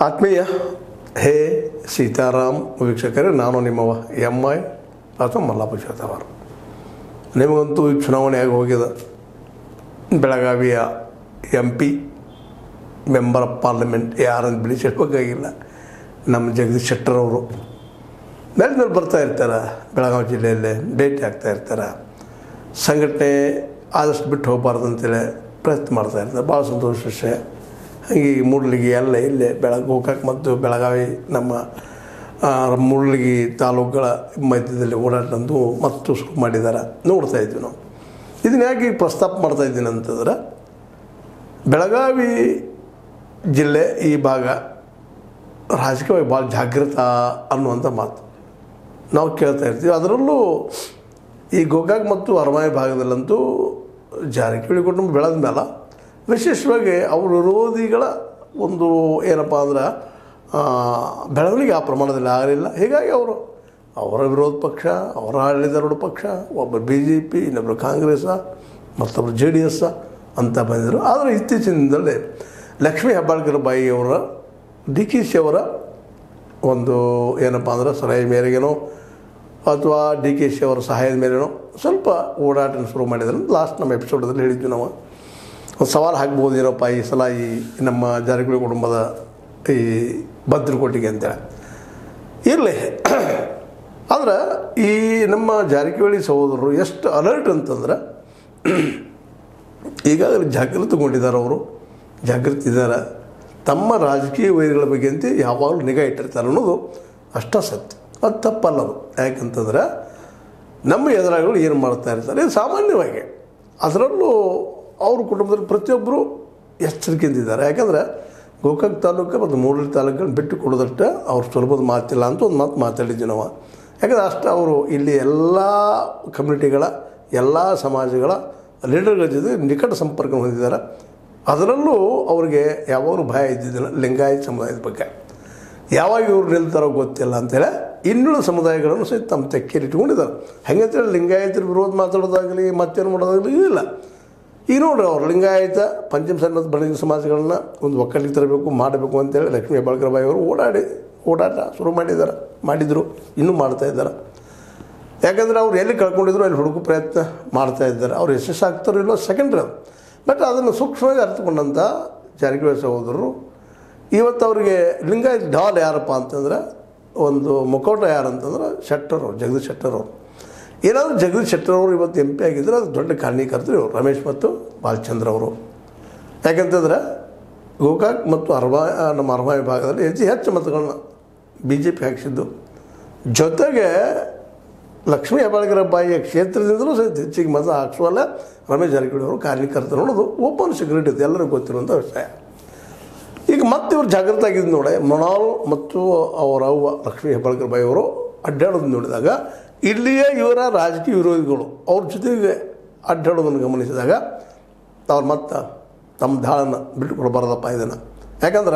ಆತ್ಮೀಯ ಹೇ ಸೀತಾರಾಮ್ ವೀಕ್ಷಕರೇ ನಾನು ನಿಮ್ಮವ ಎಂ ಐ ಅಥವಾ ಮಲ್ಲಾಪ ಶತವಾರ ನಿಮಗಂತೂ ಈ ಚುನಾವಣೆ ಆಗಿ ಹೋಗಿದೆ ಬೆಳಗಾವಿಯ M P member of parliament ಯಾರಂತ ಬಿಡಿಸಿ ಹೇಳ್ಬೇಕಾಗಿಲ್ಲ ನಮ್ಮ ಜಗದೀಶ್ ಶೆಟ್ಟರ್ ಅವರು ಮೇಲೆ ಮೇಲೆ ಬರ್ತಾ ಇರ್ತಾರೆ ಬೆಳಗಾವಿ ಜಿಲ್ಲೆಯಲ್ಲೇ ಭೇಟಿ ಆಗ್ತಾ ಇರ್ತಾರೆ ಸಂಘಟನೆ ಆದಷ್ಟು ಬಿಟ್ಟು ಹೋಗಬಾರ್ದು ಅಂತೇಳಿ ಪ್ರಯತ್ನ ಮಾಡ್ತಾ ಇರ್ತಾರೆ ಭಾಳ ಸಂತೋಷ ವಿಷಯ ಹಾಗೆ ಈ ಮೂಡ್ಲಿಗಿ ಎಲ್ಲ ಇಲ್ಲೇ ಬೆಳಗ್ಗೆ ಗೋಕಾಕ್ ಮತ್ತು ಬೆಳಗಾವಿ ನಮ್ಮ ಆ, ಮೂಡ್ಲಿಗಿ ತಾಲೂಕುಗಳ ಮಧ್ಯದಲ್ಲಿ ಓಡಾಟಂದು ಮತ್ತು ಶುರು ಮಾಡಿದ್ದಾರೆ ನೋಡ್ತಾ ಇದ್ವಿ ನಾವು ಇದನ್ನ ಯಾಕೆ ಈಗ ಪ್ರಸ್ತಾಪ ಮಾಡ್ತಾ ಇದ್ದೀನಿ ಅಂತಂದ್ರೆ ಬೆಳಗಾವಿ ಜಿಲ್ಲೆ ಈ ಭಾಗ ರಾಜಕೀಯವಾಗಿ ಭಾಳ ಜಾಗೃತ ಅನ್ನುವಂಥ ಮಾತು ನಾವು ಕೇಳ್ತಾ ಇರ್ತೀವಿ ಅದರಲ್ಲೂ ಈ ಗೋಕಾಕ್ ಮತ್ತು ಅರಮಾಯಿ ಭಾಗದಲ್ಲಂತೂ ಜಾರಕಿಹೊಳಿ ಕುಟುಂಬ ಬೆಳೆದ ಮೇಲೆ ವಿಶೇಷವಾಗಿ ಅವ್ರ ವಿರೋಧಿಗಳ ಒಂದು ಏನಪ್ಪ ಅಂದ್ರೆ ಆ, ಬೆಳವಣಿಗೆ ಆ ಪ್ರಮಾಣದಲ್ಲಿ ಆಗಲಿಲ್ಲ ಹೀಗಾಗಿ ಅವರು ಅವರ ವಿರೋಧ ಪಕ್ಷ ಅವರ ಆಡಳಿತಾರೂಢ ಪಕ್ಷ ಒಬ್ಬರು ಬಿ ಜೆ ಪಿ ಇನ್ನೊಬ್ಬರು ಕಾಂಗ್ರೆಸ್ಸ ಮತ್ತೊಬ್ಬರು ಜೆ ಡಿ ಎಸ್ ಅಂತ ಬಂದಿದ್ರು ಆದರೆ ಇತ್ತೀಚಿನ ದಿನದಲ್ಲಿ ಲಕ್ಷ್ಮೀ ಹೆಬ್ಬಾಳ್ಕರ್ ಬಾಯಿ ಅವರ ಡಿ ಕೆ ಶಿ ಅವರ ಒಂದು ಏನಪ್ಪ ಅಂದ್ರೆ ಸಲಹೆ ಮೇರೆಗೇನೋ ಅಥವಾ ಡಿ ಕೆ ಶಿ ಅವರ ಸಹಾಯದ ಮೇಲೇನೋ ಸ್ವಲ್ಪ ಓಡಾಟ ಶುರು ಮಾಡಿದ್ರು ಲಾಸ್ಟ್ ನಮ್ಮ ಎಪಿಸೋಡಲ್ಲಿ ಹೇಳಿದ್ವಿ ನಾವು ಒಂದು ಸವಾಲು ಹಾಕ್ಬೋದೇನಪ್ಪ ಈ ಸಲ ಈ ನಮ್ಮ ಜಾರಕಿಹೊಳಿ ಕುಟುಂಬದ ಈ ಭದ್ರಕೋಟೆಗೆ ಅಂತೇಳಿ ಇರಲಿ ಆದ್ರೆ ಈ ನಮ್ಮ ಜಾರಕಿಹೊಳಿ ಸಹೋದರರು ಎಷ್ಟು ಅಲರ್ಟ್ ಅಂತಂದ್ರೆ ಈಗಾಗಲೇ ಜಾಗೃತಗೊಂಡಿದ್ದಾರೆ ಅವರು ಜಾಗೃತಿ ಇದ್ದಾರೆ ತಮ್ಮ ರಾಜಕೀಯ ವೈರಿಗಳ ಬಗ್ಗೆ ಅಂತ ಯಾವಾಗಲೂ ನಿಗಾ ಇಟ್ಟಿರ್ತಾರೆ ಅನ್ನೋದು ಅಷ್ಟ ಸತ್ಯ ಅದು ತಪ್ಪಲ್ಲ ಅದು ಯಾಕಂತಂದ್ರೆ ನಮ್ಮ ಎದುರಾಗಳು ಏನು ಮಾಡ್ತಾ ಇರ್ತಾರೆ ಇದು ಸಾಮಾನ್ಯವಾಗಿ ಅದರಲ್ಲೂ ಅವ್ರ ಕುಟುಂಬದಲ್ಲಿ ಪ್ರತಿಯೊಬ್ಬರು ಎಚ್ಚರಿಕೆಯಿಂದಿದ್ದಾರೆ ಯಾಕಂದರೆ ಗೋಕಾಕ್ ತಾಲೂಕು ಮತ್ತು ಮೂಡಲಿ ತಾಲೂಕನ್ನು ಬಿಟ್ಟು ಕೊಡೋದಷ್ಟು ಅವ್ರು ಸುಲಭದ ಮಾತಿಲ್ಲ ಅಂತ ಒಂದು ಮಾತು ಮಾತಾಡಿದ್ವಿ ನಾವು ಯಾಕಂದರೆ ಅಷ್ಟು ಅವರು ಇಲ್ಲಿ ಎಲ್ಲ ಕಮ್ಯುನಿಟಿಗಳ ಎಲ್ಲ ಸಮಾಜಗಳ ಲೀಡರ್ಗಳ ಜೊತೆ ನಿಕಟ ಸಂಪರ್ಕ ಹೊಂದಿದ್ದಾರೆ ಅದರಲ್ಲೂ ಅವ್ರಿಗೆ ಯಾವಾಗಲೂ ಭಯ ಇದ್ದಿದ್ದಿಲ್ಲ ಲಿಂಗಾಯತ ಸಮುದಾಯದ ಬಗ್ಗೆ ಯಾವಾಗ ಇವ್ರು ನಿಲ್ತಾರೋ ಗೊತ್ತಿಲ್ಲ ಅಂತೇಳಿ ಇನ್ನುಳಿದ ಸಮುದಾಯಗಳನ್ನು ಸಹಿತ ತಮ್ಮ ತೆಕ್ಕೆಯಲ್ಲಿ ಇಟ್ಕೊಂಡಿದ್ದಾರೆ ಹಾಗಂತೇಳಿ ಲಿಂಗಾಯತರ ವಿರೋಧ ಮಾತಾಡೋದಾಗಲಿ ಮತ್ತೇನು ಮಾಡೋದಾಗಲಿ ಇಲ್ಲ ಈಗ ನೋಡ್ರಿ ಅವ್ರು ಲಿಂಗಾಯತ ಪಂಚಮ ಸಣ್ಣ ಬಣಜಿಗ ಸಮಾಜಗಳನ್ನ ಒಂದು ಒಕ್ಕಲಿಗೆ ತರಬೇಕು ಮಾಡಬೇಕು ಅಂತೇಳಿ ಲಕ್ಷ್ಮೀ ಹೆಬ್ಬಾಳ್ಕರ್ ಬಾಯಿ ಅವರು ಓಡಾಡಿ ಓಡಾಟ ಶುರು ಮಾಡಿದ್ದಾರೆ ಮಾಡಿದರು ಇನ್ನೂ ಮಾಡ್ತಾ ಇದ್ದಾರೆ ಯಾಕಂದರೆ ಅವ್ರು ಎಲ್ಲಿ ಕಳ್ಕೊಂಡಿದ್ರು ಅಲ್ಲಿ ಹುಡುಕು ಪ್ರಯತ್ನ ಮಾಡ್ತಾ ಇದ್ದಾರೆ ಅವ್ರು ಯಶಸ್ಸು ಆಗ್ತಾರೋ ಇಲ್ಲೋ ಸೆಕೆಂಡ್ರಿ ಅದು ಬಟ್ ಅದನ್ನು ಸೂಕ್ಷ್ಮವಾಗಿ ಅರ್ಥಕೊಂಡಂಥ ಜಾರಕಿಹೊಳಿ ಸಹೋದರರು ಇವತ್ತು ಅವರಿಗೆ ಲಿಂಗಾಯತ್ ಡಾಲ್ ಯಾರಪ್ಪ ಅಂತಂದ್ರೆ ಒಂದು ಮುಖೋಟ ಯಾರು ಅಂತಂದ್ರೆ ಶೆಟ್ಟರ್ ಅವ್ರು ಜಗದೀಶ್ ಶೆಟ್ಟರ್ ಅವರು ಏನಾದರೂ ಜಗದೀಶ್ ಶೆಟ್ಟರ್ ಅವರು ಇವತ್ತು ಎಂ ಪಿ ಆಗಿದ್ದರೆ ಅದು ದೊಡ್ಡ ಕಾರಣೀಕರ್ತರು ಇವರು ರಮೇಶ್ ಮತ್ತು ಬಾಲಚಂದ್ರ ಅವರು ಯಾಕಂತಂದ್ರೆ ಗೋಕಾಕ್ ಮತ್ತು ಅರ್ವಾ ನಮ್ಮ ಅರ್ವಾ ವಿಭಾಗದಲ್ಲಿ ಹೆಚ್ಚು ಹೆಚ್ಚು ಮತಗಳನ್ನ ಬಿ ಜೆ ಪಿ ಹಾಕಿಸಿದ್ದು ಜೊತೆಗೆ ಲಕ್ಷ್ಮೀ ಹೆಬ್ಬಾಳ್ಕರ ಬಾಯಿಯ ಕ್ಷೇತ್ರದಿಂದಲೂ ಸಹಿತ ಹೆಚ್ಚಿಗೆ ಮತ ಹಾಕಿಸುವಲ್ಲ ರಮೇಶ್ ಜಾರಕಿಹೊಳಿ ಅವರು ಕಾರಣೀಕರ್ತರು ಅನ್ನೋದು ಓಪನ್ ಸೆಕ್ರೆಟ್ ಇದೆ ಎಲ್ಲರಿಗೂ ಗೊತ್ತಿರುವಂಥ ವಿಷಯ ಈಗ ಮತ್ತೆ ಇವರು ಜಾಗೃತ ಆಗಿದ್ದು ನೋಡಿ ಮೊನಾಲ್ ಮತ್ತು ಅವರ ಅವ್ವ ಲಕ್ಷ್ಮೀ ಹೆಬ್ಬಾಳ್ಕರ್ ಬಾಯಿ ಅವರು ಅಡ್ಡಾಡೋದು ನೋಡಿದಾಗ ಇಲ್ಲಿಯೇ ಇವರ ರಾಜಕೀಯ ವಿರೋಧಿಗಳು ಅವ್ರ ಜೊತೆಗೆ ಅಡ್ಡಾಡೋದನ್ನು ಗಮನಿಸಿದಾಗ ಅವ್ರು ಮತ್ತೆ ತಮ್ಮ ದಾಳನ್ನು ಬಿಟ್ಟುಕೊಡಬಾರ್ದಪ್ಪ ಇದನ್ನು ಯಾಕಂದ್ರೆ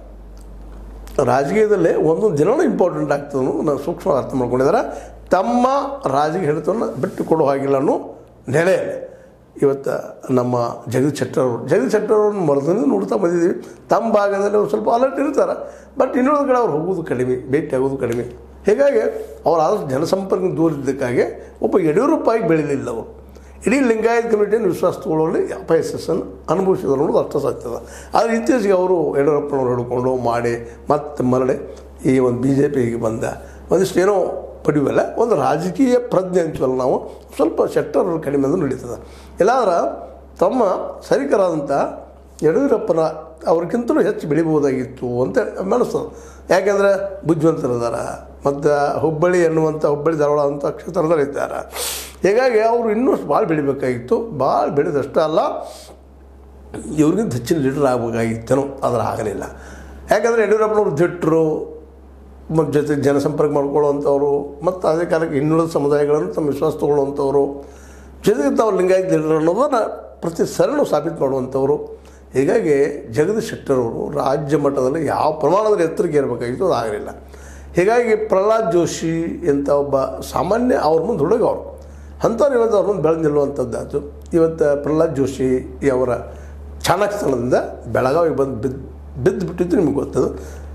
ರಾಜಕೀಯದಲ್ಲಿ ಒಂದೊಂದು ದಿನವೂ ಇಂಪಾರ್ಟೆಂಟ್ ಆಗ್ತದೆ ಅನ್ನೋದು ನಾವು ಸೂಕ್ಷ್ಮ ಅರ್ಥ ಮಾಡ್ಕೊಂಡಿದ್ದಾರೆ ತಮ್ಮ ರಾಜಕೀಯ ಹಿಡಿತವನ್ನು ಬಿಟ್ಟು ಕೊಡೋ ಹಾಗಿಲ್ಲ ಅನ್ನೋ ನೆಲೆಯಲ್ಲಿ ಇವತ್ತು ನಮ್ಮ ಜಗದೀಶ್ ಶೆಟ್ಟರ್ ಅವರು ಜಗದೀಶ್ ಶೆಟ್ಟರ್ ಅವ್ರನ್ನ ಮರದಿಂದ ನೋಡ್ತಾ ಬಂದಿದ್ದೀವಿ ತಮ್ಮ ಭಾಗದಲ್ಲಿ ಒಂದು ಸ್ವಲ್ಪ ಅಲರ್ಟ್ ಇರ್ತಾರೆ ಬಟ್ ಇನ್ನೊಂದು ಕಡೆ ಅವ್ರು ಹೋಗೋದು ಕಡಿಮೆ ಭೇಟಿ ಆಗೋದು ಕಡಿಮೆ ಹೀಗಾಗಿ ಅವ್ರು ಆದಷ್ಟು ಜನಸಂಪರ್ಕ ದೂರ ಇದ್ದಕ್ಕಾಗಿ ಒಬ್ಬ ಯಡಿಯೂರಪ್ಪಾಗಿ ಬೆಳೀಲಿಲ್ಲ ಅವರು ಇಡೀ ಲಿಂಗಾಯತ್ ಕಮಿಟಿಯನ್ನು ವಿಶ್ವಾಸ ತಗೊಳ್ಳೋಲ್ಲಿ ಅಪಯಶಸ್ಸನ್ನು ಅನುಭವಿಸಿದ್ರು ಅನ್ನೋದು ಅರ್ಥ ಸತ್ಯದ ಆದರೆ ಇತ್ತೀಚೆಗೆ ಅವರು ಯಡಿಯೂರಪ್ಪನವ್ರು ಹಿಡ್ಕೊಂಡು ಮಾಡಿ ಮತ್ತೆ ಮರಳಿ ಈ ಒಂದು ಬಿ ಜೆ ಪಿಗೆ ಬಂದ ಒಂದಿಷ್ಟು ಏನೋ ಪಡೆಯುವಲ್ಲ ಒಂದು ರಾಜಕೀಯ ಪ್ರಜ್ಞೆ ಅಂತೀವಲ್ಲ ನಾವು ಸ್ವಲ್ಪ ಶೆಟ್ಟರ್ ಕಡಿಮೆ ಅಂದ್ರೆ ನಡೀತದೆ ಇಲ್ಲಾಂದ್ರೆ ತಮ್ಮ ಸರಿಕರಾದಂಥ ಯಡಿಯೂರಪ್ಪನ ಅವ್ರಿಗಿಂತಲೂ ಹೆಚ್ಚು ಬೆಳಿಬೋದಾಗಿತ್ತು ಅಂತ ಅನಿಸ್ತದೆ ಯಾಕೆಂದರೆ ಬುದ್ಧಿವಂತರಿದ್ದಾರೆ ಮತ್ತು ಹುಬ್ಬಳ್ಳಿ ಎನ್ನುವಂಥ ಹುಬ್ಬಳ್ಳಿ ಧಾರವಾಡ ಅಂತ ಕ್ಷೇತ್ರದಲ್ಲಿ ಇದ್ದಾರೆ ಹೀಗಾಗಿ ಅವರು ಇನ್ನೂ ಭಾಳ ಬೆಳಿಬೇಕಾಗಿತ್ತು ಭಾಳ ಬೆಳೆದಷ್ಟೇ ಅಲ್ಲ ಇವ್ರಿಗಿಂತ ಹೆಚ್ಚಿನ ಲೀಡರ್ ಆಗಬೇಕಾಗಿತ್ತೇನೋ ಆದರೆ ಆಗಲಿಲ್ಲ ಯಾಕಂದರೆ ಯಡಿಯೂರಪ್ಪನವ್ರು ದಿಟ್ಟರು ಮತ್ತು ಜೊತೆ ಜನಸಂಪರ್ಕ ಮಾಡ್ಕೊಳ್ಳುವಂಥವ್ರು ಮತ್ತು ಅದೇ ಕಾಲಕ್ಕೆ ಇನ್ನುಳಿದ ಸಮುದಾಯಗಳನ್ನು ತಮ್ಮ ವಿಶ್ವಾಸ ತಗೊಳ್ಳುವಂಥವ್ರು ಜೊತೆಗೆ ತಾವು ಲಿಂಗಾಯತ್ ಲೀಡರ್ ಅನ್ನೋದನ್ನು ಪ್ರತಿ ಸಲನೂ ಸಾಬೀತು ಮಾಡುವಂಥವ್ರು ಹೀಗಾಗಿ ಜಗದೀಶ್ ಶೆಟ್ಟರ್ ಅವರು ರಾಜ್ಯ ಮಟ್ಟದಲ್ಲಿ ಯಾವ ಪ್ರಮಾಣದಲ್ಲಿ ಎತ್ತರಕ್ಕೆ ಇರಬೇಕಾಗಿತ್ತು ಅದು ಆಗಲಿಲ್ಲ ಹೀಗಾಗಿ ಪ್ರಹ್ಲಾದ್ ಜೋಶಿ ಅಂತ ಒಬ್ಬ ಸಾಮಾನ್ಯ ಅವ್ರ ಮುಂದೆ ಹುಡುಗ ಅವರು ಅಂಥವ್ರು ಇವತ್ತು ಅವ್ರ ಮುಂದೆ ಬೆಳೆದು ನಿಲ್ಲುವಂಥದ್ದಾಯ್ತು ಇವತ್ತು ಪ್ರಹ್ಲಾದ್ ಜೋಶಿ ಅವರ ಚಾಣಕ್ಯತನದಿಂದ ಬೆಳಗಾವಿಗೆ ಬಂದು ಬಿದ್ದು ಬಿದ್ದು ಬಿಟ್ಟಿದ್ದು ನಿಮಗೆ ಗೊತ್ತದು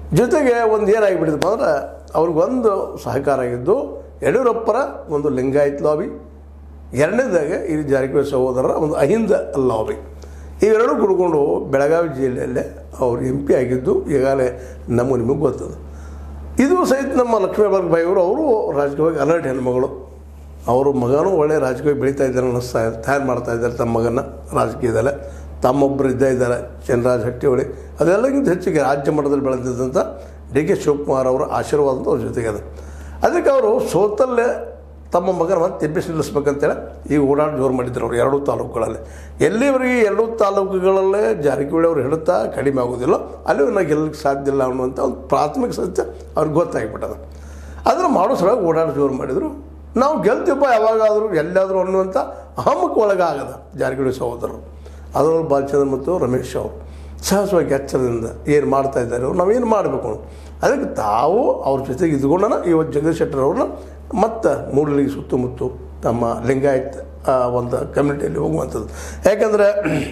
ಜೊತೆಗೆ ಒಂದು ಏನಾಗಿಬಿಟ್ಟಿದಪ್ಪ ಅಂದ್ರೆ ಅವ್ರಿಗೊಂದು ಸಹಕಾರ ಆಗಿದ್ದು ಯಡಿಯೂರಪ್ಪರ ಒಂದು ಲಿಂಗಾಯತ್ ಲಾಬಿ ಎರಡನೇದಾಗೆ ಈ ಜಾರಕಿಹೊಳಿ ಸಹೋದರರ ಒಂದು ಅಹಿಂದ ಲಾಬಿ ಇವೆರಡೂ ಕುಡ್ಕೊಂಡು ಬೆಳಗಾವಿ ಜಿಲ್ಲೆಯಲ್ಲೇ ಅವರು ಎಂ ಪಿ ಆಗಿದ್ದು ಈಗಾಗಲೇ ನಮಗೆ ನಿಮಗೆ ಗೊತ್ತದ ಇದು ಸಹಿತ ನಮ್ಮ ಲಕ್ಷ್ಮೀಬಾಯಿ ಬಾಯಿಯವರು ಅವರು ರಾಜಕೀಯವಾಗಿ ಅಲರ್ಟ್ ಹೆಣ್ಮಗಳು ಅವರು ಮಗನೂ ಒಳ್ಳೆ ರಾಜಕೀಯ ಬೆಳೀತಾ ಇದ್ದಾರೆ ಅನ್ನಿಸ್ತಾ ಇದೆ ತಯಾರು ಮಾಡ್ತಾ ಇದ್ದಾರೆ ತಮ್ಮ ಮಗನ ರಾಜಕೀಯದಲ್ಲೇ ತಮ್ಮೊಬ್ಬರು ಇದ್ದೇ ಇದ್ದಾರೆ ಚಂದ್ರರಾಜ್ ಹಟ್ಟಿಹೊಳಿ ಅದೆಲ್ಲಕ್ಕಿಂತ ಹೆಚ್ಚಿಗೆ ರಾಜ್ಯ ಮಟ್ಟದಲ್ಲಿ ಬೆಳೆದಿದ್ದಂಥ ಡಿ ಕೆ ಶಿವಕುಮಾರ್ ಅವರ ಆಶೀರ್ವಾದ ಅಂತ ಅವ್ರ ಜೊತೆಗೆ ಅದ ಅದಕ್ಕೆ ಅವರು ಸೋತಲ್ಲೇ ತಮ್ಮ ಮಗನ ಮತ್ತೆ ಎಬ್ಬಿಸಿ ನಿಲ್ಲಿಸ್ಬೇಕಂತೇಳಿ ಈಗ ಓಡಾಟ ಜೋರು ಮಾಡಿದ್ರು ಅವರು ಎರಡೂ ತಾಲೂಕುಗಳಲ್ಲಿ ಎಲ್ಲಿವರೆಗೆ ಎರಡೂ ತಾಲೂಕುಗಳಲ್ಲೇ ಜಾರಕಿಹೊಳಿ ಅವರು ಹಿಡಿತಾ ಕಡಿಮೆ ಆಗೋದಿಲ್ಲ ಅಲ್ಲಿ ನಾವು ಗೆಲ್ಲಕ್ಕೆ ಸಾಧ್ಯ ಇಲ್ಲ ಅನ್ನುವಂಥ ಒಂದು ಪ್ರಾಥಮಿಕ ಸತ್ಯ ಅವ್ರಿಗೆ ಗೊತ್ತಾಗಿಬಿಟ್ಟದ ಅದನ್ನು ಮಾಡೋ ಸಲುವಾಗಿ ಓಡಾಟ ಜೋರು ಮಾಡಿದರು ನಾವು ಗೆಲ್ತೀವಪ್ಪ ಯಾವಾಗಾದರೂ ಎಲ್ಲಾದರೂ ಅನ್ನುವಂಥ ಅಹಮಕ್ಕೆ ಒಳಗಾಗದ ಜಾರಕಿಹೊಳಿ ಸಹೋದರರು ಅದರೊಳಗೆ ಬಾಲಚಂದ್ರ ಮತ್ತು ರಮೇಶ್ ಅವರು ಸಹಜವಾಗಿ ಎಚ್ಚರದಿಂದ ಏನು ಮಾಡ್ತಾ ಇದ್ದಾರೆ ಅವ್ರು ನಾವೇನು ಮಾಡಬೇಕು ಅದಕ್ಕೆ ತಾವು ಅವ್ರ ಜೊತೆಗೆ ಇದ್ಕೊಂಡನ ಇವತ್ತು ಜಗದೀಶ್ ಶೆಟ್ಟರ್ ಅವ್ರನ್ನ ಮತ್ತು ಮೂಡಲಿಗೆ ಸುತ್ತಮುತ್ತ ತಮ್ಮ ಲಿಂಗಾಯತ್ ಆ, ಒಂದು ಕಮ್ಯುನಿಟಿಯಲ್ಲಿ ಹೋಗುವಂಥದ್ದು ಯಾಕಂದರೆ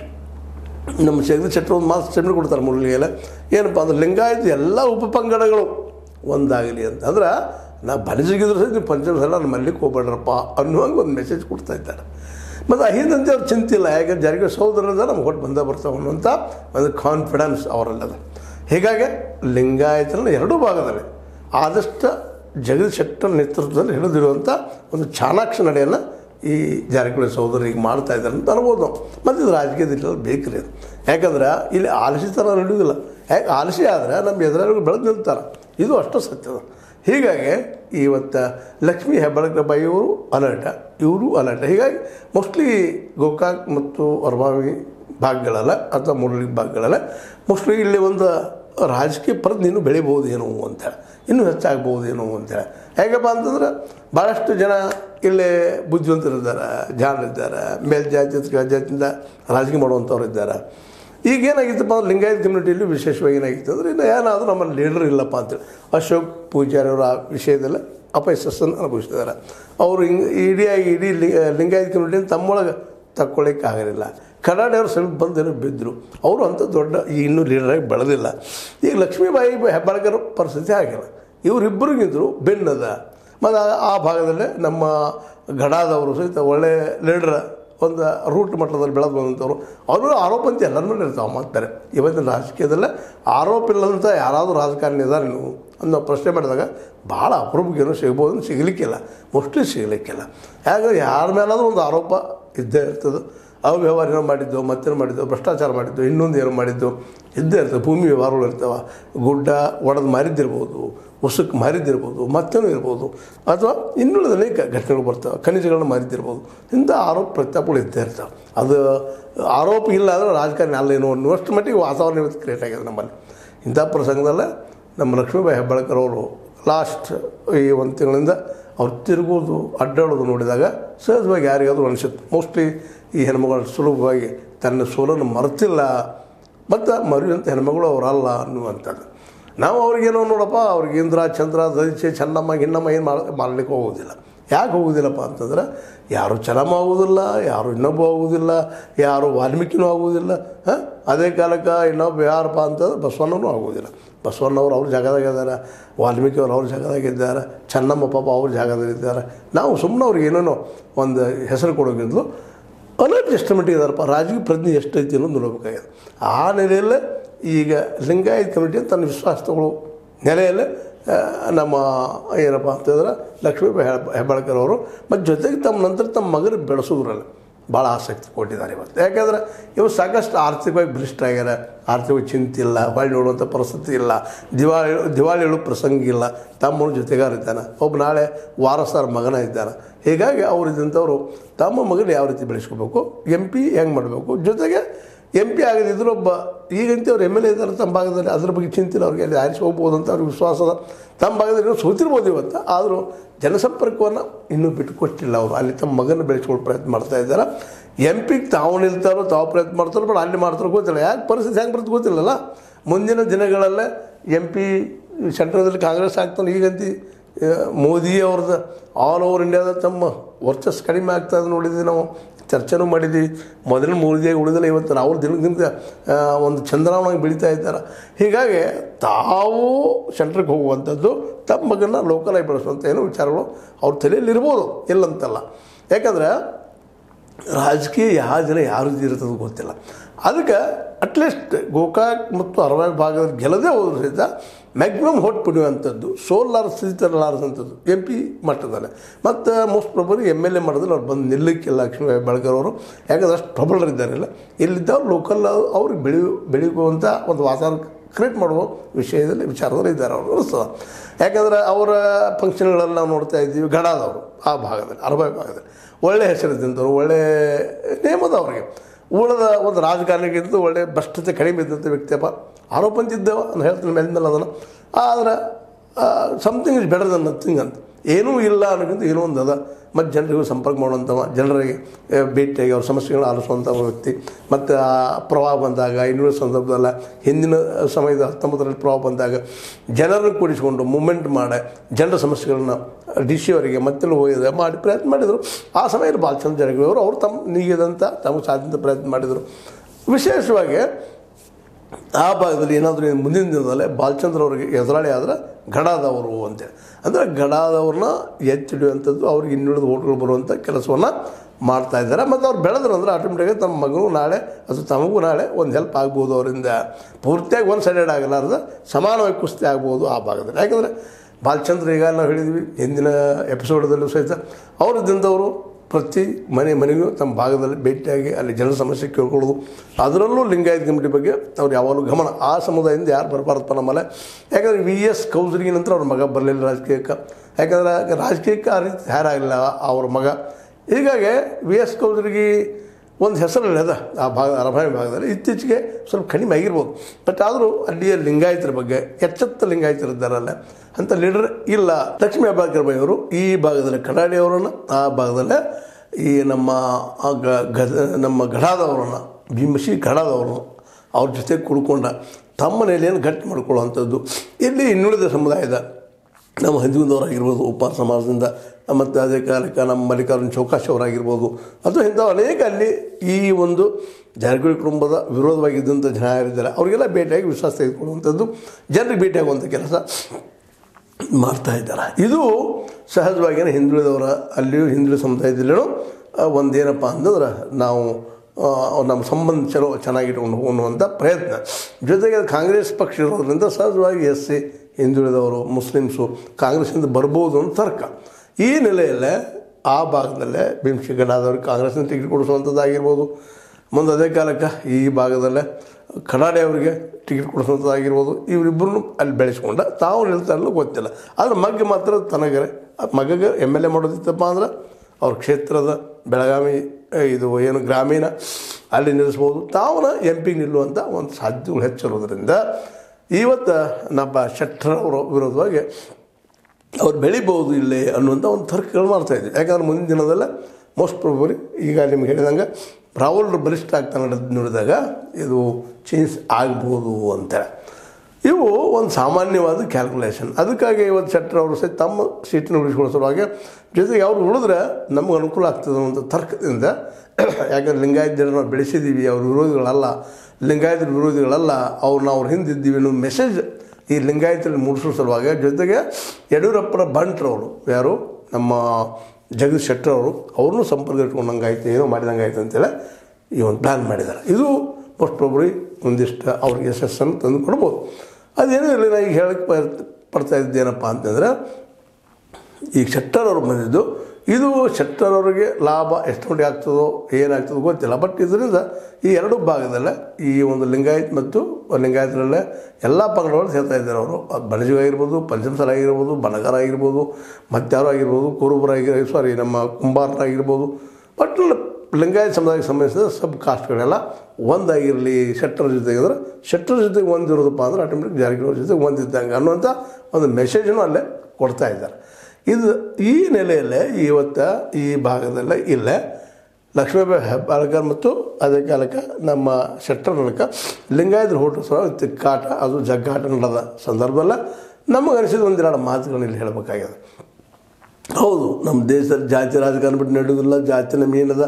ನಮ್ಮ ಜಗದೀಶ್ ಶೆಟ್ಟರ್ ಒಂದು ಮಾತು ಸ್ಟೇಟ್ಮೆಂಟ್ ಕೊಡ್ತಾರೆ ಮುರಳಿಗೆಲ್ಲ ಏನಪ್ಪ ಅಂದ್ರೆ ಲಿಂಗಾಯತ್ ಎಲ್ಲ ಉಪಪಂಗಡಗಳು ಒಂದಾಗಲಿ ಅಂತ ಅಂದ್ರೆ ನಾ ಬಲಿಜಿಗಿದ್ರು ಸಹ ನೀವು ಪಂಚಮಸಾಲ ನಾನು ಮಲ್ಲಿಗೆ ಹೋಗ್ಬೇಡ್ರಪ್ಪ ಅನ್ನುವಂಗೆ ಒಂದು ಮೆಸೇಜ್ ಕೊಡ್ತಾ ಇದ್ದಾರೆ ಮತ್ತು ಅಹಿಂದಂತೆ ಅವ್ರು ಚಿಂತಿಲ್ಲ ಯಾಕಂದ್ರೆ ಜಾರಿಗೆ ಸಹೋದರದ ನಮ್ಗೆ ಹೊಟ್ಟು ಬಂದ ಬರ್ತಾವೆ ಅನ್ನುವಂಥ ಒಂದು ಕಾನ್ಫಿಡೆನ್ಸ್ ಅವರಲ್ಲದ ಹೀಗಾಗಿ ಲಿಂಗಾಯತನ ಎರಡೂ ಭಾಗದಲ್ಲಿ ಆದಷ್ಟು ಜಗದೀಶ್ ಶೆಟ್ಟರ್ ನೇತೃತ್ವದಲ್ಲಿ ಹಿಡಿದಿರುವಂಥ ಒಂದು ಚಾಣಾಕ್ಷ ನಡೆಯನ್ನು ಈ ಜಾರಕಿಹೊಳಿ ಸಹೋದರಿಗೆ ಮಾಡ್ತಾ ಇದ್ದಾರೆ ಅಂತ ಅನ್ಬೋದು ನಾವು ಮತ್ತು ಇದು ರಾಜಕೀಯದಲ್ಲಿ ಬೇಕ್ರಿ ಅದು ಯಾಕಂದ್ರೆ ಇಲ್ಲಿ ಆಲಸಿತನ ನಡೆಯೋದಿಲ್ಲ ಯಾಕೆ ಆಲಸಿ ಆದರೆ ನಮ್ಮ ಎದುರಾಳಿಗಳು ಬೆಳೆದು ನಿಲ್ತಾರೆ ಇದು ಅಷ್ಟು ಸತ್ಯದ ಹೀಗಾಗಿ ಇವತ್ತು ಲಕ್ಷ್ಮೀ ಹೆಬ್ಬಾಳಕರ ಬಾಯಿಯವರು ಅಲರ್ಟ ಇವರು ಅಲರ್ಟ ಹೀಗಾಗಿ ಮೋಸ್ಟ್ಲಿ ಗೋಕಾಕ್ ಮತ್ತು ಹೊರಮಾವಿ ಭಾಗಗಳಲ್ಲ ಅಥವಾ ಮುರಳಿ ಭಾಗಗಳಲ್ಲ ಮೋಸ್ಟ್ಲಿ ಇಲ್ಲಿ ಒಂದು ರಾಜಕೀಯ ಪರದ್ ಇನ್ನೂ ಬೆಳಿಬೋದೇನೋ ಅಂತೇಳಿ ಇನ್ನೂ ಹೆಚ್ಚಾಗ್ಬೋದೇನೋ ಅಂತೇಳಿ ಹೇಗಪ್ಪ ಅಂತಂದ್ರೆ ಭಾಳಷ್ಟು ಜನ ಇಲ್ಲೇ ಬುದ್ಧಿವಂತರಿದ್ದಾರೆ ಜಾಣರಿದ್ದಾರೆ ಮೇಲ್ಜಾತಿ ಜಾತಿಯಿಂದ ರಾಜಕೀಯ ಮಾಡುವಂಥವ್ರು ಇದ್ದಾರೆ ಈಗ ಏನಾಗಿತ್ತಪ್ಪ ಅಂದ್ರೆ ಲಿಂಗಾಯತ್ ಕಮ್ಯುನಿಟಿಯಲ್ಲಿ ವಿಶೇಷವಾಗಿ ಏನಾಗಿತ್ತು ಅಂದರೆ ಇನ್ನು ಏನಾದರೂ ನಮ್ಮ ಲೀಡರ್ ಇಲ್ಲಪ್ಪ ಅಂತೇಳಿ ಅಶೋಕ್ ಪೂಜಾರಿ ಅವರ ಆ ವಿಷಯದಲ್ಲಿ ಅಪಯಶಸ್ಸನ್ನು ಅನುಭವಿಸ್ತಿದ್ದಾರೆ ಅವರು ಹಿಂಗೆ ಇಡೀ ಇಡೀ ಲಿ- ಲಿಂಗಾಯತ್ ಕಮ್ಯುನಿಟಿನ ತಮ್ಮೊಳಗೆ ತಕ್ಕೊಳ್ಳಿಕ್ಕೆ ಆಗಲಿಲ್ಲ ಕನ್ನಡಿಯವರು ಸ್ವಲ್ಪ ಬಂದೇನೋ ಬಿದ್ದರು ಅವರು ಅಂಥ ದೊಡ್ಡ ಈ ಇನ್ನೂ ಲೀಡರಾಗಿ ಬೆಳೆದಿಲ್ಲ ಈಗ ಲಕ್ಷ್ಮೀಬಾಯಿ ಹೆಬ್ಬಾಳ್ಕರ್ ಪರಿಸ್ಥಿತಿ ಆಗಿಲ್ಲ ಇವರಿಬ್ಬರಿಗಿದ್ರು ಬೆನ್ನದ ಮತ್ತು ಆ- ಆ ಭಾಗದಲ್ಲೇ ನಮ್ಮ ಗಡಾದವರು ಸಹಿತ ಒಳ್ಳೆ ಲೀಡರ್ ಒಂದು ರೂಟ್ ಮಟ್ಟದಲ್ಲಿ ಬೆಳೆದು ಬಂದಂಥವ್ರು ಅವರು ಆರೋಪ ಅಂತ ಎಲ್ಲರ ಮೇಲೆ ಇರ್ತಾವೆ ಮತ್ತೆ ಬೇರೆ ಇವತ್ತಿನ ರಾಜಕೀಯದಲ್ಲೇ ಆರೋಪ ಇಲ್ಲದಂಥ ಯಾರಾದರೂ ರಾಜಕಾರಣಿ ಇದ್ದಾರೆ ನೀವು ಅನ್ನೋ ಪ್ರಶ್ನೆ ಮಾಡಿದಾಗ ಭಾಳ ಅಪರೂಪಕ್ಕೇನು ಸಿಗ್ಬೋದು ಸಿಗಲಿಕ್ಕಿಲ್ಲ ಮೋಸ್ಟ್ಲಿ ಸಿಗಲಿಕ್ಕಿಲ್ಲ ಯಾಕಂದ್ರೆ ಯಾರ ಮೇಲಾದರೂ ಒಂದು ಆರೋಪ ಇದ್ದೇ ಇರ್ತದೆ ಅವು ವ್ಯವಹಾರ ಏನೋ ಮಾಡಿದ್ದು ಮತ್ತೇನು ಮಾಡಿದ್ದು ಭ್ರಷ್ಟಾಚಾರ ಮಾಡಿದ್ದು ಇನ್ನೊಂದು ಏನೋ ಮಾಡಿದ್ದು ಇದ್ದೇ ಇರ್ತವೆ ಭೂಮಿ ವ್ಯವಹಾರಗಳು ಇರ್ತವೆ ಗುಡ್ಡ ಒಡೆದು ಮಾರಿದ್ದಿರ್ಬೋದು ಉಸುಕ್ ಮಾರಿದ್ದಿರ್ಬೋದು ಮತ್ತೇನೋ ಇರ್ಬೋದು ಅಥವಾ ಇನ್ನುಳಿದ ಅನೇಕ ಘಟನೆಗಳು ಬರ್ತವೆ ಖನಿಜಗಳನ್ನ ಮಾರಿದ್ದಿರ್ಬೋದು ಇಂಥ ಆರೋಪ ಪ್ರತ್ಯಾಪಗಳು ಇದ್ದೇ ಇರ್ತವೆ ಅದು ಆರೋಪ ಇಲ್ಲ ಅಂದರೆ ರಾಜಕಾರಣಿ ಅಲ್ಲೇನೋ ಅನ್ನುವಷ್ಟು ಮಟ್ಟಿಗೆ ವಾತಾವರಣ ಇವತ್ತು ಕ್ರಿಯೇಟ್ ಆಗಿದೆ ನಮ್ಮಲ್ಲಿ ಇಂಥ ಪ್ರಸಂಗದಲ್ಲೇ ನಮ್ಮ ಲಕ್ಷ್ಮೀಬಾಯಿ ಹೆಬ್ಬಾಳ್ಕರ್ ಅವರು ಲಾಸ್ಟ್ ಈ ಒಂದು ತಿಂಗಳಿಂದ ಅವ್ರು ತಿರುಗೋದು ಅಡ್ಡಾಡೋದು ನೋಡಿದಾಗ ಸಹಜವಾಗಿ ಯಾರಿಗಾದ್ರೂ ಅನಿಸುತ್ತೆ ಮೋಸ್ಟ್ಲಿ ಈ ಹೆಣ್ಮಗಳು ಸುಲಭವಾಗಿ ತನ್ನ ಸೋಲನ್ನು ಮರೆತಿಲ್ಲ ಮತ್ತು ಮರೆಯುವಂಥ ಹೆಣ್ಮಗಳು ಅವರಲ್ಲ ಅನ್ನುವಂಥದ್ದು ನಾವು ಅವ್ರಿಗೇನೋ ನೋಡಪ್ಪ ಅವ್ರಿಗೆ ಇಂದ್ರ ಚಂದ್ರ ದೈತ್ಯ ಚೆನ್ನಮ್ಮ ಗಿನ್ನಮ್ಮ ಏನು ಮಾಡ ಮಾಡಲಿಕ್ಕೆ ಹೋಗೋದಿಲ್ಲ ಯಾಕೆ ಹೋಗೋದಿಲ್ಲಪ್ಪ ಅಂತಂದ್ರೆ ಯಾರು ಚೆನ್ನಮ್ಮ ಆಗೋದಿಲ್ಲ ಯಾರು ಇನ್ನೊಬ್ಬ ಆಗೋದಿಲ್ಲ ಯಾರು ವಾಲ್ಮೀಕಿನೂ ಆಗೋದಿಲ್ಲ ಹಾಂ ಅದೇ ಕಾಲಕ್ಕೆ ಇನ್ನೊಬ್ಬ ಯಾರಪ್ಪ ಅಂತಂದ್ರೆ ಬಸವಣ್ಣನೂ ಆಗೋದಿಲ್ಲ ಬಸವಣ್ಣವ್ರು ಅವ್ರ ಜಾಗದಾಗ ಇದ್ದಾರೆ ವಾಲ್ಮೀಕಿ ಅವ್ರು ಅವ್ರ ಜಾಗದಾಗ ಇದ್ದಾರೆ ಚೆನ್ನಮ್ಮ ಪಾಪ ಅವ್ರ ಜಾಗದಲ್ಲಿದ್ದಾರೆ ನಾವು ಸುಮ್ಮನೆ ಅವ್ರಿಗೆ ಏನೇನೋ ಒಂದು ಹೆಸರು ಕೊಡೋಗಿದ್ಲು ಅಲರ್ಟ್ ಎಷ್ಟು ಮಟ್ಟಿಗೆ ಇದಾರಪ್ಪ ರಾಜಕೀಯ ಪ್ರಜ್ಞೆ ಎಷ್ಟೈತಿ ಅನ್ನೋದು ನೋಡಬೇಕಾಗಿದೆ ಆ ನೆಲೆಯಲ್ಲೇ ಈಗ ಲಿಂಗಾಯತ್ ಕಮಿಟಿ ತನ್ನ ವಿಶ್ವಾಸ ತಗೊಳ್ಳೋ ನೆಲೆಯಲ್ಲೇ ಆ, ನಮ್ಮ ಏನಪ್ಪ ಅಂತಂದ್ರೆ ಲಕ್ಷ್ಮೀಬಾಯಿ ಹೆಬ್ ಹೆಬ್ಬಾಳ್ಕರ್ ಅವರು ಮತ್ತು ಜೊತೆಗೆ ತಮ್ಮ ನಂತರ ತಮ್ಮ ಮಗನ ಬೆಳೆಸೋದ್ರಲ್ಲಿ ಭಾಳ ಆಸಕ್ತಿ ಕೊಟ್ಟಿದ್ದಾರೆ ಇವತ್ತು ಯಾಕಂದ್ರೆ ಇವರು ಸಾಕಷ್ಟು ಆರ್ಥಿಕವಾಗಿ ಭ್ರಷ್ಟಾಗ್ಯಾರ ಆರ್ಥಿಕವಾಗಿ ಚಿಂತೆ ಇಲ್ಲ ಹೊಳ್ಳಿ ನೋಡುವಂಥ ಪರಿಸ್ಥಿತಿ ಇಲ್ಲ ದಿವಾಳಿ ದಿವಾಳಿ ಹೇಳೋ ಪ್ರಸಂಗ ಇಲ್ಲ ತಮ್ಮನ ಜೊತೆಗಾರ ಇದ್ದಾನೆ ಒಬ್ಬ ನಾಳೆ ವಾರಸಾರ ಮಗನ ಇದ್ದಾನೆ ಹೀಗಾಗಿ ಅವ್ರು ಇದ್ದಂಥವ್ರು ತಮ್ಮ ಮಗನ ಯಾವ ರೀತಿ ಬೆಳೆಸ್ಕೋಬೇಕು ಎಂ ಪಿ ಹೆಂಗೆ ಮಾಡಬೇಕು ಜೊತೆಗೆ ಎಂ ಪಿ ಆಗದಿದ್ರು ಒಬ್ಬ ಈಗಂತ ಅವ್ರು ಎಮ್ ಎಲ್ ಎ ಇದ್ದಾರೆ ತಮ್ಮ ಭಾಗದಲ್ಲಿ ಅದ್ರ ಬಗ್ಗೆ ಚಿಂತಿಲ್ಲ ಅವ್ರಿಗೆ ಅಲ್ಲಿ ಆರಿಸಿ ಹೋಗ್ಬೋದು ಅಂತ ಅವ್ರಿಗೆ ವಿಶ್ವಾಸದ ತಮ್ಮ ಭಾಗದಲ್ಲಿ ಇನ್ನೂ ಸೋತಿರ್ಬೋದು ಇವತ್ತು ಆದರೂ ಜನಸಂಪರ್ಕವನ್ನು ಇನ್ನೂ ಬಿಟ್ಟು ಕೊಟ್ಟಿಲ್ಲ ಅವರು ಅಲ್ಲಿ ತಮ್ಮ ಮಗನ ಬೆಳೆಸ್ಕೊಳ್ಳೋ ಪ್ರಯತ್ನ ಮಾಡ್ತಾ ಇದ್ದಾರೆ ಎಂ ಪಿಗೆ ತಾವು ನಿಲ್ತಾರೋ ತಾವು ಪ್ರಯತ್ನ ಮಾಡ್ತಾರೋ ಬಟ್ ಅಲ್ಲಿ ಮಾಡ್ತಾರೋ ಗೊತ್ತಿಲ್ಲ ಯಾಕೆ ಪರಿಸ್ಥಿತಿ ಹೆಂಗೆ ಬರ್ತದೆ ಗೊತ್ತಿಲ್ಲಲ್ಲ ಮುಂದಿನ ದಿನಗಳಲ್ಲೇ ಎಂ ಪಿ ಸೆಂಟ್ರದಲ್ಲಿ ಕಾಂಗ್ರೆಸ್ ಆಗ್ತಾನೆ ಈಗಂತಿ ಆ, ಮೋದಿ ಅವ್ರದ್ದು ಆಲ್ ಓವರ್ ಇಂಡಿಯಾದ ತಮ್ಮ ವರ್ಚಸ್ ಕಡಿಮೆ ಆಗ್ತದೆ ನೋಡಿದ್ವಿ ನಾವು ಚರ್ಚೆನೂ ಮಾಡಿದ್ದೀವಿ ಮೊದಲಿನ ಮೂರು ಉಳಿದಲ್ಲ ಇವತ್ತು ರಾಹುಲ್ ದಿನ ದಿನದ ಆ, ಒಂದು ಚಂದ್ರವನಾಗಿ ಬೆಳೀತಾ ಇದ್ದಾರೆ ಹೀಗಾಗಿ ತಾವು ಸೆಂಟ್ರಿಗೆ ಹೋಗುವಂಥದ್ದು ತಮ್ಮ ಮಗನ ಲೋಕಲಾಗಿ ಬೆಳೆಸುವಂಥ ಏನೋ ವಿಚಾರಗಳು ಅವ್ರ ತಲೆಯಲ್ಲಿ ಇರ್ಬೋದು ಇಲ್ಲಂತಲ್ಲ ಯಾಕಂದ್ರೆ ರಾಜಕೀಯ ಯಾವ ಜನ ಯಾವ ರೀತಿ ಇರ್ತದೆ ಗೊತ್ತಿಲ್ಲ ಅದಕ್ಕೆ ಅಟ್ಲೀಸ್ಟ್ ಗೋಕಾಕ್ ಮತ್ತು ಅರವಾಳ ಭಾಗದಲ್ಲಿ ಗೆಲ್ಲದೆ ಹೋದ್ರೂ ಸಹಿತ ಮ್ಯಾಕ್ಸಿಮಮ್ ಹೋಟ್ ಪಡೆಯುವಂಥದ್ದು ಸೋಲಾರ್ ಸ್ಥಿತಿ ತರಲಾರದಂಥದ್ದು ಎಂ ಪಿ ಮಟ್ಟದಲ್ಲಿ ಮತ್ತು most probably M L A ಮಾಡೋದ್ರಲ್ಲಿ ಅವ್ರು ಬಂದು ನಿಲ್ಲಕ್ಕಿಲ್ಲ ಲಕ್ಷ್ಮೀ ಬೆಳಗರ್ ಅವರು ಯಾಕಂದ್ರೆ ಅಷ್ಟು ಟ್ರಬಲ್ ಇದ್ದಾರಲ್ಲ ಇಲ್ಲಿದ್ದವ್ರು ಲೋಕಲ್ ಅವ್ರಿಗೆ ಬೆಳೆಯು ಬೆಳೆಯುವಂಥ ಒಂದು ವಾತಾವರಣ ಕ್ರಿಯೇಟ್ ಮಾಡುವ ವಿಷಯದಲ್ಲಿ ವಿಚಾರದಲ್ಲಿ ಇದ್ದಾರೆ ಅವರು ಅನಿಸ್ತದೆ ಯಾಕಂದ್ರೆ ಅವರ ಫಂಕ್ಷನ್ಗಳಲ್ಲಿ ನಾವು ನೋಡ್ತಾ ಇದ್ದೀವಿ ಗಡಾದವರು ಆ ಭಾಗದಲ್ಲಿ ಅರಬಾಯಿ ಭಾಗದಲ್ಲಿ ಒಳ್ಳೆ ಹೆಸರಿದ್ದಂಥವ್ರು ಒಳ್ಳೆ ನೇಮದ ಅವರಿಗೆ ಉಳಿದ ಒಂದು ರಾಜಕಾರಣಿಗಿಂತ ಒಳ್ಳೆ ಭ್ರಷ್ಟತೆ ಕಡಿಮೆ ಇದ್ದಂಥ ವ್ಯಕ್ತಿಯಪ್ಪ ಆರೋಪ ಅಂತಿದ್ದೇವ ನಾನು ಹೇಳ್ತೀನಿ ಮೇಲಿಂದಲ್ಲ ಅದನ್ನು ಆದ್ರೆ something is better than nothing ಅಂತ ಏನೂ ಇಲ್ಲ ಅನ್ನೋಕ್ಕಿಂತ ಏನೋ ಒಂದು ಅದ ಮತ್ತು ಜನರಿಗೂ ಸಂಪರ್ಕ ಮಾಡುವಂಥವ ಜನರಿಗೆ ಆ, ಭೇಟಿಯಾಗಿ ಅವ್ರ ಸಮಸ್ಯೆಗಳನ್ನ ಆಲಿಸುವಂಥ ವ್ಯಕ್ತಿ ಮತ್ತು ಆ ಪ್ರವಾಹ ಬಂದಾಗ ಇನ್ನೂರ ಸಂದರ್ಭದಲ್ಲ ಹಿಂದಿನ ಸಮಯದ ಹತ್ತೊಂಬತ್ತರಲ್ಲಿ ಪ್ರವಾಹ ಬಂದಾಗ ಜನರನ್ನು ಕೂಡಿಸಿಕೊಂಡು ಮೂಮೆಂಟ್ ಮಾಡಿ ಜನರ ಸಮಸ್ಯೆಗಳನ್ನ ಡಿ ಸಿ ಅವರಿಗೆ ಮತ್ತೆಲ್ಲ ಹೋಗಿದೆ ಮಾಡಿ ಪ್ರಯತ್ನ ಮಾಡಿದರು ಆ ಸಮಯದಲ್ಲಿ ಬಾಲಚಂದ್ರ ಜಾರಕಿಹೊಳಿ ಅವರು ಅವರು ತಮ್ಮ ನೀಗಿದಂಥ ತಮಗೆ ಸಾಧಿಸಿದ ಪ್ರಯತ್ನ ಮಾಡಿದರು ವಿಶೇಷವಾಗಿ ಆ ಭಾಗದಲ್ಲಿ ಏನಾದರೂ ಮುಂದಿನ ದಿನದಲ್ಲೇ ಬಾಲಚಂದ್ರ ಅವರಿಗೆ ಎದುರಾಳಿ ಆದ್ರೆ ಗಡಾದವರು ಅಂತೇಳಿ ಅಂದರೆ ಗಡಾದವ್ರನ್ನ ಎತ್ತಿಡಿಯುವಂಥದ್ದು ಅವ್ರಿಗೆ ಇನ್ನುಳಿದ ಓಟ್ಗಳು ಬರುವಂಥ ಕೆಲಸವನ್ನು ಮಾಡ್ತಾ ಇದ್ದಾರೆ ಮತ್ತು ಅವ್ರು ಬೆಳೆದ್ರು ಅಂದರೆ ಆಟೋಮೆಟಿಕಾಗಿ ತಮ್ಮ ಮಗನೂ ನಾಳೆ ಅಥವಾ ತಮಗೂ ನಾಳೆ ಒಂದು ಹೆಲ್ಪ್ ಆಗ್ಬೋದು ಅವರಿಂದ ಪೂರ್ತಿಯಾಗಿ ಒಂದು ಸೈಡೆಡ್ ಆಗಲಾರ್ದ ಸಮಾನವಾಗಿ ಕುಸ್ತಿ ಆಗ್ಬೋದು ಆ ಭಾಗದಲ್ಲಿ ಯಾಕಂದರೆ ಬಾಲಚಂದ್ರ ಈಗ ನಾವು ಹೇಳಿದ್ವಿ ಹಿಂದಿನ ಎಪಿಸೋಡಲ್ಲೂ ಸಹಿತ ಅವರು ಇದ್ದಂಥವರು ಪ್ರತಿ ಮನೆ ಮನೆಗೂ ತಮ್ಮ ಭಾಗದಲ್ಲಿ ಭೇಟಿಯಾಗಿ ಅಲ್ಲಿ ಜನರ ಸಮಸ್ಯೆ ಕೇಳ್ಕೊಳ್ಳೋದು ಅದರಲ್ಲೂ ಲಿಂಗಾಯತ್ ಕಮಿಟಿ ಬಗ್ಗೆ ಅವ್ರು ಯಾವಾಗಲೂ ಗಮನ ಆ ಸಮುದಾಯದಿಂದ ಯಾರು ಬರಬಾರ್ದಪ್ಪ ನಮ್ಮಲ್ಲ ಯಾಕಂದರೆ ವಿ ಎಸ್ ಕೌಸರಿಗೆ ನಂತರ ಅವ್ರ ಮಗ ಬರಲಿಲ್ಲ ರಾಜಕೀಯಕ್ಕೆ ಯಾಕಂದ್ರೆ ರಾಜಕೀಯಕ್ಕೆ ಆ ರೀತಿ ತಯಾರಾಗಲಿಲ್ಲ ಅವ್ರ ಮಗ ಹೀಗಾಗಿ ವಿ ಎಸ್ ಕೌಸರಿಗೆ ಒಂದು ಹೆಸರು ಅದ ಆ ಭಾಗ ಅರಭಾವಿ ಭಾಗದಲ್ಲಿ ಇತ್ತೀಚೆಗೆ ಸ್ವಲ್ಪ ಕಡಿಮೆ ಆಗಿರ್ಬೋದು ಬಟ್ ಆದರೂ ಅಲ್ಲಿಯ ಲಿಂಗಾಯತರ ಬಗ್ಗೆ ಎಚ್ಚೆತ್ತ ಲಿಂಗಾಯತರು ಇದ್ದಾರಲ್ಲ ಅಂಥ ಲೀಡರ್ ಇಲ್ಲ ಲಕ್ಷ್ಮೀ ಅಬ್ಬಾಕರ್ ಬೈ ಅವರು ಈ ಭಾಗದಲ್ಲಿ ಕಡಾಡಿ ಅವರನ್ನು ಆ ಭಾಗದಲ್ಲೇ ಈ ನಮ್ಮ ಆ ಗ ಗದ ನಮ್ಮ ಗಢಾದವರನ್ನು ಭೀಮಶಿ ಗಢಾದವರನ್ನು ಅವ್ರ ಜೊತೆ ಕುಡ್ಕೊಂಡ ತಮ್ಮ ನೆಲೆಯನ್ನು ಗಟ್ಟಿ ಮಾಡ್ಕೊಳ್ಳುವಂಥದ್ದು ಇಲ್ಲಿ ಇನ್ನುಳಿದ ಸಮುದಾಯದ ನಮ್ಮ ಹಿಂದೂದವರಾಗಿರ್ಬೋದು ಉಪ್ಪಾರ ಸಮಾಜದಿಂದ ಮತ್ತು ಅದೇ ಕಾಲಕ್ಕೆ ನಮ್ಮ ಮಲ್ಲಿಕಾರ್ಜುನ ಚೌಕಾಶಿ ಅವರಾಗಿರ್ಬೋದು ಅಥವಾ ಇಂಥವು ಅನೇಕ ಅಲ್ಲಿ ಈ ಒಂದು ಜಾರಕಿಹೊಳಿ ಕುಟುಂಬದ ವಿರೋಧವಾಗಿದ್ದಂಥ ಜನ ಯಾರಿದ್ದಾರೆ ಅವರಿಗೆಲ್ಲ ಭೇಟಿಯಾಗಿ ವಿಶ್ವಾಸ ತೆಗೆದುಕೊಳ್ಳುವಂಥದ್ದು ಜನರಿಗೆ ಭೇಟಿಯಾಗುವಂಥ ಕೆಲಸ ಮಾಡ್ತಾ ಇದ್ದಾರೆ ಇದು ಸಹಜವಾಗಿಯೇ ಹಿಂದುಳಿದವರ ಅಲ್ಲಿಯೂ ಹಿಂದುಳಿದ ಸಮುದಾಯದಲ್ಲಿಯೂ ಒಂದೇನಪ್ಪ ಅಂತಂದ್ರೆ ನಾವು ಆ, ನಮ್ಮ ಸಂಬಂಧ ಚಲೋ ಚೆನ್ನಾಗಿಟ್ಕೊಂಡು ಹೋಗುವಂಥ ಪ್ರಯತ್ನ ಜೊತೆಗೆ ಅದು ಕಾಂಗ್ರೆಸ್ ಪಕ್ಷ ಇರೋದ್ರಿಂದ ಸಹಜವಾಗಿ ಎಸ್ ಸಿ ಹಿಂದುಳಿದವರು ಮುಸ್ಲಿಮ್ಸು ಕಾಂಗ್ರೆಸ್ಸಿಂದ ಬರ್ಬೋದು ಅಂತ ತರ್ಕ ಈ ನೆಲೆಯಲ್ಲೇ ಆ ಭಾಗದಲ್ಲೇ ಭೀಮಶಿ ಗಡಾದವ್ರಿಗೆ ಕಾಂಗ್ರೆಸ್ನ ಟಿಕೆಟ್ ಕೊಡಿಸುವಂಥದ್ದಾಗಿರ್ಬೋದು ಮುಂದೆ ಅದೇ ಕಾಲಕ್ಕೆ ಈ ಭಾಗದಲ್ಲೇ ಕಡಾಡೆ ಅವರಿಗೆ ಟಿಕೆಟ್ ಕೊಡಿಸುವಂಥದ್ದಾಗಿರ್ಬೋದು ಇವರಿಬ್ಬರನ್ನು ಅಲ್ಲಿ ಬೆಳೆಸ್ಕೊಂಡ ತಾವು ನಿಲ್ತಾರಲ್ಲೂ ಗೊತ್ತಿಲ್ಲ ಆದರೆ ಮಗ್ಗೆ ಮಾತ್ರ ತನಗರೆ ಮಗಗೆ ಎಮ್ ಎಲ್ ಎ ಮಾಡೋದಿತ್ತಪ್ಪ ಅಂದ್ರೆ ಅವ್ರ ಕ್ಷೇತ್ರದ ಬೆಳಗಾವಿ ಆ, ಇದು ಏನು ಗ್ರಾಮೀಣ ಅಲ್ಲಿ ನಿಲ್ಲಿಸ್ಬೋದು ತಾವನ ಎಂ ಪಿಗೆ ನಿಲ್ಲುವಂಥ ಒಂದು ಸಾಧ್ಯತೆಗಳು ಹೆಚ್ಚಿರೋದ್ರಿಂದ ಇವತ್ತು ನಮ್ಮ ಶೆಟ್ಟರ್ ಅವರ ವಿರೋಧವಾಗಿ ಅವ್ರು ಬೆಳಿಬೋದು ಇಲ್ಲೇ ಅನ್ನುವಂಥ ಒಂದು ತರ್ಕಗಳು ಮಾಡ್ತಾ ಇದ್ವಿ ಯಾಕಂದ್ರೆ ಮುಂದಿನ ದಿನದಲ್ಲ ಮೋಸ್ಟ್ ಪ್ರೊಬಲಿ ಈಗ ನಿಮ್ಗೆ ಹೇಳಿದಂಗೆ ರಾಹುಲ್ ಬಲಿಷ್ಠ ಆಗ್ತಾನೆ ನೋಡಿದಾಗ ಇದು ಚೇಂಜ್ ಆಗ್ಬೋದು ಅಂತೇಳಿ ಇವು ಒಂದು ಸಾಮಾನ್ಯವಾದ ಕ್ಯಾಲ್ಕುಲೇಷನ್ ಅದಕ್ಕಾಗಿ ಇವತ್ತು ಶೆಟ್ಟರ್ ಅವರು ಸಹ ತಮ್ಮ ಸೀಟನ್ನು ಉಳಿಸ್ಕೊಳ್ಳೋ ಸಲುವಾಗಿ ಜೊತೆಗೆ ಅವ್ರು ಉಳಿದ್ರೆ ನಮ್ಗೆ ಅನುಕೂಲ ಆಗ್ತದೆ ಅನ್ನೋ ತರ್ಕದಿಂದ ಯಾಕಂದ್ರೆ ಲಿಂಗಾಯತ ಜನ ನಾವು ಬೆಳೆಸಿದ್ದೀವಿ ಅವ್ರ ವಿರೋಧಿಗಳಲ್ಲ ಲಿಂಗಾಯತರ ವಿರೋಧಿಗಳಲ್ಲ ಅವ್ರನ್ನ ಅವ್ರ ಹಿಂದಿದ್ದೀವಿ ಅನ್ನೋ ಮೆಸೇಜ್ ಈ ಲಿಂಗಾಯತರಲ್ಲಿ ಮೂಡಿಸೋ ಸಲುವಾಗಿ ಜೊತೆಗೆ ಯಡಿಯೂರಪ್ಪನ ಬಂಟ್ರವರು ಯಾರು ನಮ್ಮ ಜಗದೀಶ್ ಶೆಟ್ಟರ್ ಅವರು ಅವ್ರನ್ನೂ ಸಂಪರ್ಕ ಇಟ್ಕೊಂಡಂಗಾಯ್ತು ಏನೋ ಮಾಡಿದಂಗಾಯ್ತು ಅಂತೇಳಿ ಈ ಒಂದು ಪ್ಲ್ಯಾನ್ ಮಾಡಿದ್ದಾರೆ ಇದು ಮೋಸ್ಟ್ ಪ್ರೊಬಲಿ ಒಂದಿಷ್ಟು ಅವ್ರಿಗೆ ಯಶಸ್ಸನ್ನು ತಂದು ಕೊಡ್ಬೋದು ಅದೇನೂ ಇಲ್ಲ ನಾ ಈಗ ಹೇಳಕ್ಕೆ ಪಡ್- ಪಡ್ತಾ ಇದ್ದೇನಪ್ಪ ಅಂತಂದ್ರೆ ಈಗ ಶೆಟ್ಟರ್ ಅವ್ರು ಬಂದಿದ್ದು ಇದು ಶೆಟ್ಟರ್ ಅವರಿಗೆ ಲಾಭ ಎಷ್ಟು ಮಟ್ಟಿಗೆ ಆಗ್ತದೋ ಏನಾಗ್ತದೋ ಗೊತ್ತಿಲ್ಲ ಬಟ್ ಇದರಿಂದ ಈ ಎರಡು ಭಾಗದಲ್ಲೇ ಈ ಒಂದು ಲಿಂಗಾಯತ್ ಮತ್ತು ಲಿಂಗಾಯತರಲ್ಲೇ ಎಲ್ಲ ಪಂಗಡಗಳು ಸೇರ್ತಾ ಇದ್ದಾರೆ ಅವರು ಅದು ಬಣಜಿಗ ಆಗಿರ್ಬೋದು ಪಂಚಮಸರ ಆಗಿರ್ಬೋದು ಬಣಗಾರ ಆಗಿರ್ಬೋದು ಮತ್ತಾರು ಆಗಿರ್ಬೋದು ಕುರುಬರಾಗಿ ಸಾರಿ ನಮ್ಮ ಕುಂಬಾರರಾಗಿರ್ಬೋದು ಬಟ್ ಲಿಂಗಾಯತ ಸಮುದಾಯಕ್ಕೆ ಸಂಬಂಧಿಸಿದ ಸಬ್ ಕಾಸ್ಟ್ಗಳೆಲ್ಲ ಒಂದಾಗಿರಲಿ ಶೆಟ್ಟರ್ ಜೊತೆಗೆ ಅಂದ್ರೆ ಶೆಟ್ಟರ್ ಜೊತೆಗೆ ಒಂದಿರೋದಪ್ಪ ಅಂದ್ರೆ ಆಟೋಮೆಟಿಕ್ ಜಾರಕಿಹೊಳಿ ಜೊತೆಗೆ ಒಂದಿದ್ದಂಗೆ ಅನ್ನುವಂಥ ಒಂದು ಮೆಸೇಜನ್ನು ಅಲ್ಲೇ ಕೊಡ್ತಾ ಇದ್ದಾರೆ ಇದು ಈ ನೆಲೆಯಲ್ಲೇ ಇವತ್ತು ಈ ಭಾಗದಲ್ಲೇ ಇಲ್ಲೇ ಲಕ್ಷ್ಮೀಬಾಯಿ ಹೆಬ್ಬಾಳ್ಕರ್ ಮತ್ತು ಅದೇ ಕಾಲಕ್ಕೆ ನಮ್ಮ ಶೆಟ್ಟರ್ ಮೂಲಕ ಲಿಂಗಾಯತರ ಹೋಟೆಲ್ ಸಹ ತಿಕ್ಕಾಟ ಅದು ಜಗ್ಗಾಟ ನಡೆದ ಸಂದರ್ಭದಲ್ಲ ನಮಗೆ ಅನಿಸಿದ ಒಂದೆರಡು ಮಾತುಗಳನ್ನ ಇಲ್ಲಿ ಹೇಳಬೇಕಾಗಿದೆ ಹೌದು ನಮ್ಮ ದೇಶದಲ್ಲಿ ಜಾತಿ ರಾಜಕಾರಣ ಬಿಟ್ಟು ನಡೆಯೋದಿಲ್ಲ ಜಾತಿ ನಮ್ಮ ಏನದ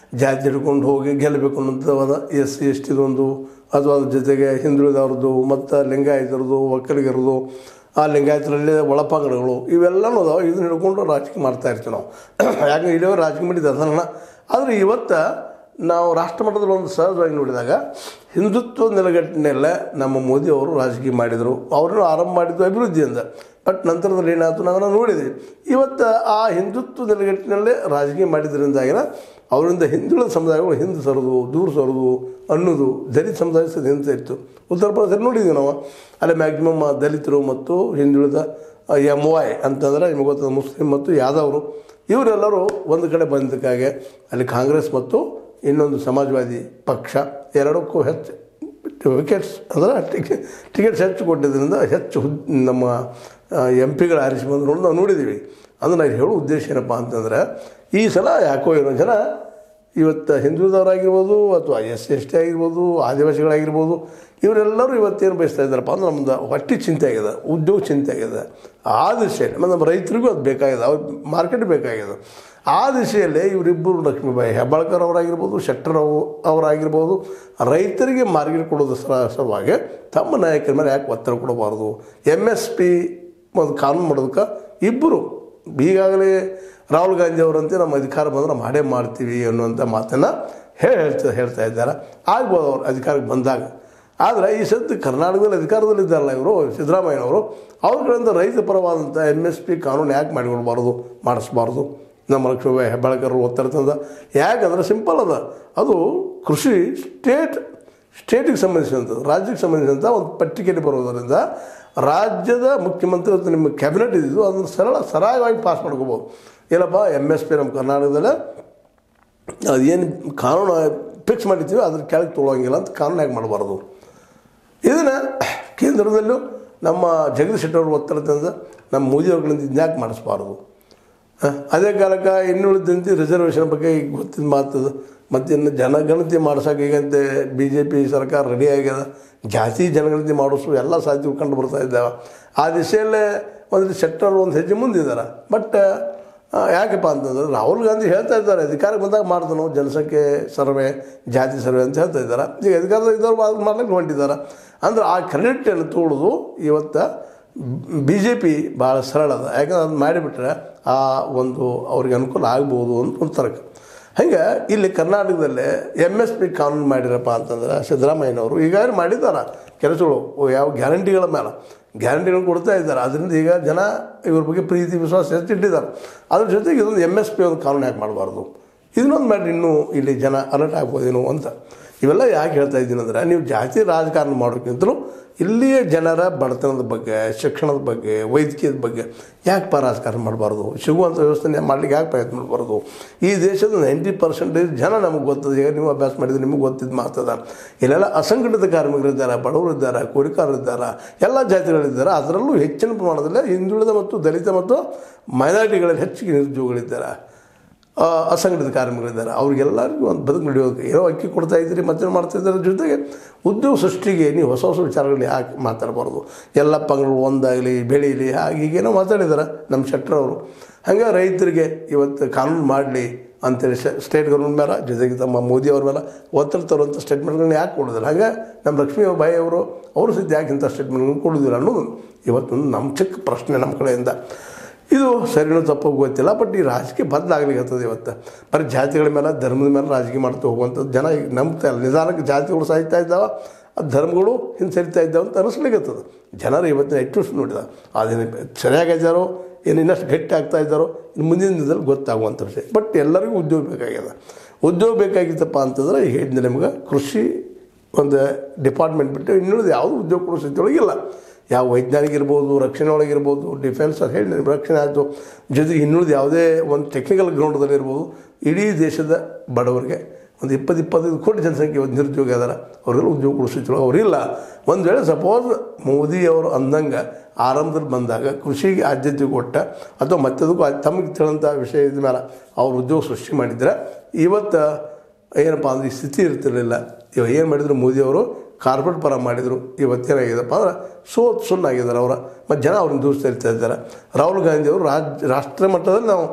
ಜಾತಿ ಹಿಡ್ಕೊಂಡು ಹೋಗಿ ಗೆಲ್ಲಬೇಕು ಅನ್ನೋಂಥವಾದ ಎಸ್ ಸಿ ಎಸ್ ಟಿದೊಂದು ಅಥವಾ ಅದ್ರ ಜೊತೆಗೆ ಹಿಂದುಳಿದವ್ರದ್ದು ಮತ್ತು ಲಿಂಗಾಯತರದ್ದು ಒಕ್ಕಲಿಗರದು ಆ ಲಿಂಗಾಯತರಲ್ಲಿ ಒಳಪಂಗಡಗಳು ಇವೆಲ್ಲನೂ ಅದಾವೆ ಇದನ್ನ ಹಿಡ್ಕೊಂಡು ರಾಜಕೀಯ ಮಾಡ್ತಾ ಇರ್ತೀವಿ ನಾವು ಯಾಕಂದ್ರೆ ಇಲ್ಲಿಯವರು ರಾಜಕೀಯ ಮಾಡಿದ್ದು ಅದನ್ನ ಆದರೆ ಇವತ್ತು ನಾವು ರಾಷ್ಟ್ರ ಮಟ್ಟದಲ್ಲಿ ಒಂದು ಸಹಜವಾಗಿ ನೋಡಿದಾಗ ಹಿಂದುತ್ವ ನೆಲೆಗಟ್ಟಿನೆಲ್ಲ ನಮ್ಮ ಮೋದಿ ಅವರು ರಾಜಕೀಯ ಮಾಡಿದರು ಅವ್ರನ್ನು ಆರಂಭ ಮಾಡಿದ್ದು ಅಭಿವೃದ್ಧಿಯಿಂದ ಬಟ್ ನಂತರದಲ್ಲಿ ಏನಾಯ್ತು ನಾವು ನೋಡಿದ್ವಿ ಇವತ್ತು ಆ ಹಿಂದುತ್ವ ನೆಲೆಗಟ್ಟಿನಲ್ಲೇ ರಾಜಕೀಯ ಮಾಡಿದ್ರಿಂದಾಗಿನ ಅವರಿಂದ ಹಿಂದುಳಿದ ಸಮುದಾಯಗಳು ಹಿಂದೆ ಸರೋದು ದೂರ ಸರೋದು ಅನ್ನೋದು ದಲಿತ ಸಮುದಾಯ ಸಹ ಹಿಂದೆ ಇತ್ತು ಉತ್ತರ ಪ್ರದೇಶದಲ್ಲಿ ನೋಡಿದ್ವಿ ನಾವು ಅಲ್ಲಿ ಮ್ಯಾಕ್ಸಿಮಮ್ ದಲಿತರು ಮತ್ತು ಹಿಂದುಳಿದ ಎಮ್ ವೈ ಅಂತಂದರೆ ನಿಮಗೆ ಗೊತ್ತದ ಮುಸ್ಲಿಂ ಮತ್ತು ಯಾದವರು ಇವರೆಲ್ಲರೂ ಒಂದು ಕಡೆ ಬಂದಕ್ಕಾಗೆ ಅಲ್ಲಿ ಕಾಂಗ್ರೆಸ್ ಮತ್ತು ಇನ್ನೊಂದು ಸಮಾಜವಾದಿ ಪಕ್ಷ ಎರಡಕ್ಕೂ ಹೆಚ್ಚು ವಿಕೆಟ್ಸ್ ಅಂದರೆ ಟಿಕೆ ಟಿಕೆಟ್ಸ್ ಹೆಚ್ಚು ಕೊಟ್ಟಿದ್ದರಿಂದ ಹೆಚ್ಚು ಹುದ್ ನಮ್ಮ ಎಂ ಪಿಗಳು ಆರಿಸಿ ಬಂದ್ರು ನಾವು ನೋಡಿದ್ದೀವಿ ಅಂದ್ರೆ ನಾನು ಹೇಳೋ ಉದ್ದೇಶ ಏನಪ್ಪ ಅಂತಂದ್ರೆ ಈ ಸಲ ಯಾಕೋ ಏನೋ ಜನ ಇವತ್ತು ಹಿಂದುಳಿದವರಾಗಿರ್ಬೋದು ಅಥವಾ ಎಸ್ ಎಸ್ ಟಿ ಆಗಿರ್ಬೋದು ಆದಿವಾಸಿಗಳಾಗಿರ್ಬೋದು ಇವರೆಲ್ಲರೂ ಇವತ್ತೇನು ಬಯಸ್ತಾ ಇದ್ದಾರಪ್ಪ ಅಂದ್ರೆ ನಮ್ಮದು ಹೊಟ್ಟೆ ಚಿಂತೆ ಆಗಿದೆ ಉದ್ಯೋಗ ಚಿಂತೆ ಆಗಿದೆ ಆ ದಿಶೆಯಲ್ಲಿ ಮತ್ತು ನಮ್ಮ ರೈತರಿಗೂ ಅದು ಬೇಕಾಗಿದೆ ಅವ್ರ ಮಾರ್ಕೆಟ್ ಬೇಕಾಗಿದೆ ಆ ದಿಶೆಯಲ್ಲೇ ಇವರಿಬ್ಬರು ಲಕ್ಷ್ಮೀಬಾಯಿ ಹೆಬ್ಬಾಳ್ಕರ್ ಅವರಾಗಿರ್ಬೋದು ಶೆಟ್ಟರ್ ಅವು ಅವರಾಗಿರ್ಬೋದು ರೈತರಿಗೆ ಮಾರ್ಕೆಟ್ ಕೊಡೋದು ಸಲ ಸಲುವಾಗಿ ತಮ್ಮ ನಾಯಕರ ಮೇಲೆ ಯಾಕೆ ಒತ್ತಡ ಕೊಡಬಾರ್ದು ಎಮ್ ಎಸ್ ಪಿ ಒಂದು ಕಾನೂನು ಮಾಡೋದಕ್ಕೆ ಇಬ್ಬರು ಈಗಾಗಲೇ ರಾಹುಲ್ ಗಾಂಧಿ ಅವರಂತೆ ನಮ್ಮ ಅಧಿಕಾರ ಬಂದ್ರೆ ಮಾಡೇ ಮಾಡ್ತೀವಿ ಅನ್ನುವಂಥ ಮಾತನ್ನು ಹೇಳಿ ಹೇಳ್ತಾ ಹೇಳ್ತಾ ಇದ್ದಾರೆ ಆಗ್ಬೋದು ಅವ್ರು ಅಧಿಕಾರಕ್ಕೆ ಬಂದಾಗ ಆದರೆ ಈ ಸದ್ದು ಕರ್ನಾಟಕದಲ್ಲಿ ಅಧಿಕಾರದಲ್ಲಿದ್ದಾರಲ್ಲ ಇವರು ಸಿದ್ದರಾಮಯ್ಯನವರು ಅವ್ರ ಕಡೆಯಿಂದ ರೈತ ಪರವಾದಂಥ ಎಮ್ ಎಸ್ ಪಿ ಕಾನೂನು ಯಾಕೆ ಮಾಡಿಕೊಡ್ಬಾರ್ದು ಮಾಡಿಸ್ಬಾರ್ದು ನಮ್ಮ ಲಕ್ಷ್ಮೀಬಾಯಿ ಹೆಬ್ಬಾಳ್ಕರ್ ಒತ್ತಡ ತಂದ ಯಾಕಂದ್ರೆ ಸಿಂಪಲ್ ಅದ ಅದು ಕೃಷಿ ಸ್ಟೇಟ್ ಸ್ಟೇಟಿಗೆ ಸಂಬಂಧಿಸಿದಂಥದ್ದು ರಾಜ್ಯಕ್ಕೆ ಸಂಬಂಧಿಸಿದಂಥ ಒಂದು ಪಟ್ಟಿಕೆಯಲ್ಲಿ ಬರೋದರಿಂದ ರಾಜ್ಯದ ಮುಖ್ಯಮಂತ್ರಿ ಮತ್ತು ನಿಮ್ಮ ಕ್ಯಾಬಿನೆಟ್ ಇದ್ದಿದ್ದು ಅದನ್ನು ಸರಳ ಸರಾಗವಾಗಿ ಪಾಸ್ ಮಾಡ್ಕೋಬೋದು ಏನಪ್ಪ ಎಮ್ ಎಸ್ ಪಿ ನಮ್ಮ ಕರ್ನಾಟಕದಲ್ಲಿ ಅದೇನು ಕಾನೂನು ಫಿಕ್ಸ್ ಮಾಡಿರ್ತೀವಿ ಅದ್ರ ಕೆಳಗೆ ತೊಗೊಳಂಗಿಲ್ಲ ಅಂತ ಕಾನೂನು ಯಾಕೆ ಮಾಡಬಾರ್ದು ಇದನ್ನು ಕೇಂದ್ರದಲ್ಲೂ ನಮ್ಮ ಜಗದೀಶ್ ಶೆಟ್ಟರ್ ಅವರು ಒತ್ತಡ ತಂದ ನಮ್ಮ ಮೋದಿ ಅವ್ರಗಳಿಂದ ಇದ್ಯಾಕೆ ಮಾಡಿಸ್ಬಾರ್ದು ಹ? ಅದೇ ಕಾಲಕ್ಕೆ ಇನ್ನುಳಿದಂತೆ ರಿಸರ್ವೇಷನ್ ಬಗ್ಗೆ ಈಗ ಗೊತ್ತಿದ್ದು ಮಾತದು ಮತ್ತು ಇನ್ನು ಜನಗಣತಿ ಮಾಡ್ಸೋಕೆ ಈಗಂತೆ ಬಿ ಜೆ ಪಿ ಸರ್ಕಾರ ರೆಡಿ ಆಗ್ಯದ ಜಾತಿ ಜನಗಣತಿ ಮಾಡಿಸು ಎಲ್ಲ ಸಾಧ್ಯಗಳು ಕಂಡು ಬರ್ತಾ ಇದ್ದಾವೆ ಆ ದಿಶೆಯಲ್ಲೇ ಒಂದು ಶೆಟ್ಟರ್ ಒಂದು ಹೆಜ್ಜೆ ಮುಂದಿದ್ದಾರೆ ಬಟ್ ಯಾಕಪ್ಪ ಅಂತಂದ್ರೆ ರಾಹುಲ್ ಗಾಂಧಿ ಹೇಳ್ತಾ ಇದ್ದಾರೆ ಅಧಿಕಾರಕ್ಕೆ ಬಂದಾಗ ಮಾಡ್ತಾನೆ ನಾವು ಜನಸಂಖ್ಯೆ ಸರ್ವೆ ಜಾತಿ ಸರ್ವೆ ಅಂತ ಹೇಳ್ತಾ ಇದ್ದಾರೆ ಈಗ ಅಧಿಕಾರದಾಗ ಇದ್ದವ್ರು ಅದು ಮಾಡ್ಲಿಕ್ಕೆ ಹೊಂಟಿದ್ದಾರೆ ಅಂದ್ರೆ ಆ ಕ್ರೆಡಿಟನ್ನು ತೋಳೋದು ಇವತ್ತು ಬಿ ಜೆ ಪಿ ಭಾಳ ಸರಳ ಅದ ಯಾಕಂದ್ರೆ ಅದು ಮಾಡಿಬಿಟ್ರೆ ಆ ಒಂದು ಅವ್ರಿಗೆ ಅನುಕೂಲ ಆಗ್ಬೋದು ಅಂತ ಒಂದು ತರ್ಕ ಹಂಗೆ ಇಲ್ಲಿ ಕರ್ನಾಟಕದಲ್ಲೇ ಎಮ್ ಎಸ್ ಪಿ ಕಾನೂನು ಮಾಡಿರಪ್ಪ ಅಂತಂದ್ರೆ ಸಿದ್ದರಾಮಯ್ಯನವರು ಈಗಾಗಲೇ ಮಾಡಿದ್ದಾರೆ ಕೆಲಸಗಳು ಯಾವ ಗ್ಯಾರಂಟಿಗಳ ಮೇಲೆ ಗ್ಯಾರಂಟಿಗಳು ಕೊಡ್ತಾ ಇದ್ದಾರೆ ಅದರಿಂದ ಈಗ ಜನ ಇವ್ರ ಬಗ್ಗೆ ಪ್ರೀತಿ ವಿಶ್ವಾಸ ಹೆಚ್ಚಿಟ್ಟಿದ್ದಾರೆ ಅದ್ರ ಜೊತೆಗೆ ಇದೊಂದು ಎಮ್ ಎಸ್ ಪಿ ಒಂದು ಕಾನೂನು ಯಾಕೆ ಮಾಡಬಾರ್ದು ಇದನ್ನೊಂದು ಮಾಡಿ ಇನ್ನೂ ಇಲ್ಲಿ ಜನ ಅಲರ್ಟ್ ಆಗ್ಬೋದೇನೋ ಅಂತ ಇವೆಲ್ಲ ಯಾಕೆ ಹೇಳ್ತಾ ಇದ್ದೀನಿ ಅಂದರೆ ನೀವು ಜಾತಿ ರಾಜಕಾರಣ ಮಾಡೋಕ್ಕಿಂತಲೂ ಇಲ್ಲಿಯ ಜನರ ಬಡತನದ ಬಗ್ಗೆ ಶಿಕ್ಷಣದ ಬಗ್ಗೆ ವೈದ್ಯಕೀಯದ ಬಗ್ಗೆ ಯಾಕೆ ಪ ರಾಜಕಾರಣ ಮಾಡಬಾರ್ದು ಸಿಗುವಂಥ ವ್ಯವಸ್ಥೆ ಮಾಡ್ಲಿಕ್ಕೆ ಯಾಕೆ ಪ್ರಯತ್ನ ಮಾಡಬಾರ್ದು ಈ ದೇಶದ ನೈಂಟಿ ಪರ್ಸೆಂಟೇಜ್ ಜನ ನಮಗೆ ಗೊತ್ತದ ಈಗ ನೀವು ಅಭ್ಯಾಸ ಮಾಡಿದ್ರೆ ನಿಮಗೆ ಗೊತ್ತಿದ್ದು ಮಾತದ ಇಲ್ಲೆಲ್ಲ ಅಸಂಘಟಿತ ಕಾರ್ಮಿಕರಿದ್ದಾರೆ ಬಡವರಿದ್ದಾರೆ ಕೋರಿಕಾರರಿದ್ದಾರೆ ಎಲ್ಲ ಜಾತಿಗಳಿದ್ದಾರೆ ಅದರಲ್ಲೂ ಹೆಚ್ಚಿನ ಪ್ರಮಾಣದಲ್ಲಿ ಹಿಂದುಳಿದ ಮತ್ತು ದಲಿತ ಮತ್ತು ಮೈನಾರಿಟಿಗಳಲ್ಲಿ ಹೆಚ್ಚಿಗೆ ನಿರುದ್ಯೋಗಿಗಳಿದ್ದಾರೆ ಆ, ಅಸಂಘಟಿತ ಕಾರ್ಮಿಕರಿದ್ದಾರೆ ಅವ್ರಿಗೆಲ್ಲರಿಗೂ ಒಂದು ಬದುಕು ನಡೆಯೋದಕ್ಕೆ ಏನೋ ಅಕ್ಕಿ ಕೊಡ್ತಾ ಇದ್ದೀರಿ ಮತ್ತೇನು ಮಾಡ್ತಾ ಇದ್ದಾರೆ ಜೊತೆಗೆ ಉದ್ಯೋಗ ಸೃಷ್ಟಿಗೆ ನೀವು ಹೊಸ ಹೊಸ ವಿಚಾರಗಳು ಯಾಕೆ ಮಾತಾಡಬಾರ್ದು ಎಲ್ಲ ಪಂಗಡಗಳು ಒಂದಾಗಲಿ ಬೆಳೀಲಿ ಹಾಗೆ ಹೀಗೇನೋ ಮಾತಾಡಿದ್ದಾರೆ ನಮ್ಮ ಶೆಟ್ಟರವರು ಹಂಗೆ ರೈತರಿಗೆ ಇವತ್ತು ಕಾನೂನು ಮಾಡಲಿ ಅಂತೇಳಿ ಸ್ಟೇಟ್ ಗೌರ್ಮೆಂಟ್ ಮೇಲೆ ಜೊತೆಗೆ ತಮ್ಮ ಮೋದಿ ಅವ್ರ ಮೇಲೆ ಒತ್ತಡ ತರುವಂಥ ಸ್ಟೇಟ್ಮೆಂಟ್ಗಳನ್ನ ಯಾಕೆ ಕೊಡೋದಿಲ್ಲ ಹಾಗೆ ನಮ್ಮ ಲಕ್ಷ್ಮೀ ಬಾಯಿ ಅವರು ಅವರು ಸಹಿತ ಯಾಕೆ ಇಂಥ ಸ್ಟೇಟ್ಮೆಂಟ್ಗಳನ್ನ ಕೊಡೋದಿಲ್ಲ ಅನ್ನೋದು ಇವತ್ತೊಂದು ನಮ್ಮ ಚಿಕ್ಕ ಪ್ರಶ್ನೆ ನಮ್ಮ ಕಡೆಯಿಂದ ಇದು ಸರಿನೋ ತಪ್ಪೋ ಗೊತ್ತಿಲ್ಲ ಬಟ್ ಈ ರಾಜಕೀಯ ಬದಲಾಗ್ಲಿಕ್ಕೆ ಇವತ್ತು ಬರೀ ಜಾತಿಗಳ ಮೇಲೆ ಧರ್ಮದ ಮೇಲೆ ರಾಜಕೀಯ ಮಾಡ್ತಾ ಹೋಗುವಂಥದ್ದು ಜನ ಈಗ ನಂಬ್ತಾ ಇಲ್ಲ ನಿಧಾನಕ್ಕೆ ಜಾತಿಗಳು ಸಾಯ್ತಾ ಇದ್ದಾವೆ ಆ ಧರ್ಮಗಳು ಹಿಂಸರಿತಾ ಇದ್ದಾವೆ ಅಂತ ಅನಿಸ್ಲಿಕ್ಕತ್ತದ ಜನರು ಇವತ್ತಿನ ಎಷ್ಟು ನೋಡಿದ ಅದೇನು ಸರಿಯಾಗಿದ್ದಾರೋ ಏನು ಇನ್ನಷ್ಟು ಗಟ್ಟಿ ಆಗ್ತಾ ಇದ್ದಾರೋ ಇನ್ನು ಮುಂದಿನ ದಿನದಲ್ಲಿ ಗೊತ್ತಾಗುವಂಥ ವಿಷಯ ಬಟ್ ಎಲ್ಲರಿಗೂ ಉದ್ಯೋಗ ಬೇಕಾಗ್ಯದ ಉದ್ಯೋಗ ಬೇಕಾಗಿತ್ತಪ್ಪ ಅಂತಂದ್ರೆ ಈಗ ಹೇಳಿದ್ದೆ ನಿಮ್ಗೆ ಕೃಷಿ ಒಂದು ಡಿಪಾರ್ಟ್ಮೆಂಟ್ ಬಿಟ್ಟು ಇನ್ನುಳಿದ ಯಾವುದೂ ಉದ್ಯೋಗ ಕೊಡೋ ಸ್ಥಿತಿಯೊಳಗಿಲ್ಲ ಯಾವ ವೈಜ್ಞಾನಿಕ ಇರ್ಬೋದು ರಕ್ಷಣೆ ಒಳಗಿರ್ಬೋದು ಡಿಫೆನ್ಸ್ ಅಂತ ಹೇಳಿ ರಕ್ಷಣೆ ಆಯಿತು ಜೊತೆಗೆ ಇನ್ನುಳಿದ ಯಾವುದೇ ಒಂದು ಟೆಕ್ನಿಕಲ್ ಗ್ರೌಂಡದಲ್ಲಿ ಇರ್ಬೋದು ಇಡೀ ದೇಶದ ಬಡವರಿಗೆ ಒಂದು ಇಪ್ಪತ್ತು ಇಪ್ಪತ್ತೈದು ಕೋಟಿ ಜನಸಂಖ್ಯೆ ಇವತ್ತು ನಿರುದ್ಯೋಗ ಅದಾರ ಅವರೆಲ್ಲ ಉದ್ಯೋಗ ಕೊಡೋ ಸ್ಥಿತಿಯೊಳಗೆ ಅವರಿಲ್ಲ ಒಂದು ವೇಳೆ ಸಪೋಸ್ ಮೋದಿ ಅವರು ಅಂದಂಗೆ ಆರಂಭದಲ್ಲಿ ಬಂದಾಗ ಕೃಷಿಗೆ ಆದ್ಯತೆ ಕೊಟ್ಟ ಅಥವಾ ಮತ್ತದಕ್ಕೂ ಆ- ತಮಗೆ ತಿಳಿದಂಥ ವಿಷಯದ ಮೇಲೆ ಅವ್ರು ಉದ್ಯೋಗ ಸೃಷ್ಟಿ ಮಾಡಿದ್ರೆ ಇವತ್ತು ಏನಪ್ಪ ಅಂದ್ರೆ ಈ ಸ್ಥಿತಿ ಇರ್ತಿರಲಿಲ್ಲ ಇವಾಗ ಏನು ಮಾಡಿದ್ರು ಮೋದಿಯವರು ಕಾರ್ಪೊರೇಟ್ ಪರ ಮಾಡಿದರು ಇವತ್ತೇನಾಗಿದೆಪ್ಪ ಅಂದ್ರೆ ಸೋತ್ ಸುಣ್ಣಾಗಿದ್ದಾರೆ ಅವರ ಮತ್ತು ಜನ ಅವ್ರನ್ನ ದೂರಿಸ್ತಾ ಇರ್ತಾ ಇದ್ದಾರೆ ರಾಹುಲ್ ಗಾಂಧಿ ಅವರು ರಾಜ್ ರಾಷ್ಟ್ರ ಮಟ್ಟದಲ್ಲಿ ನಾವು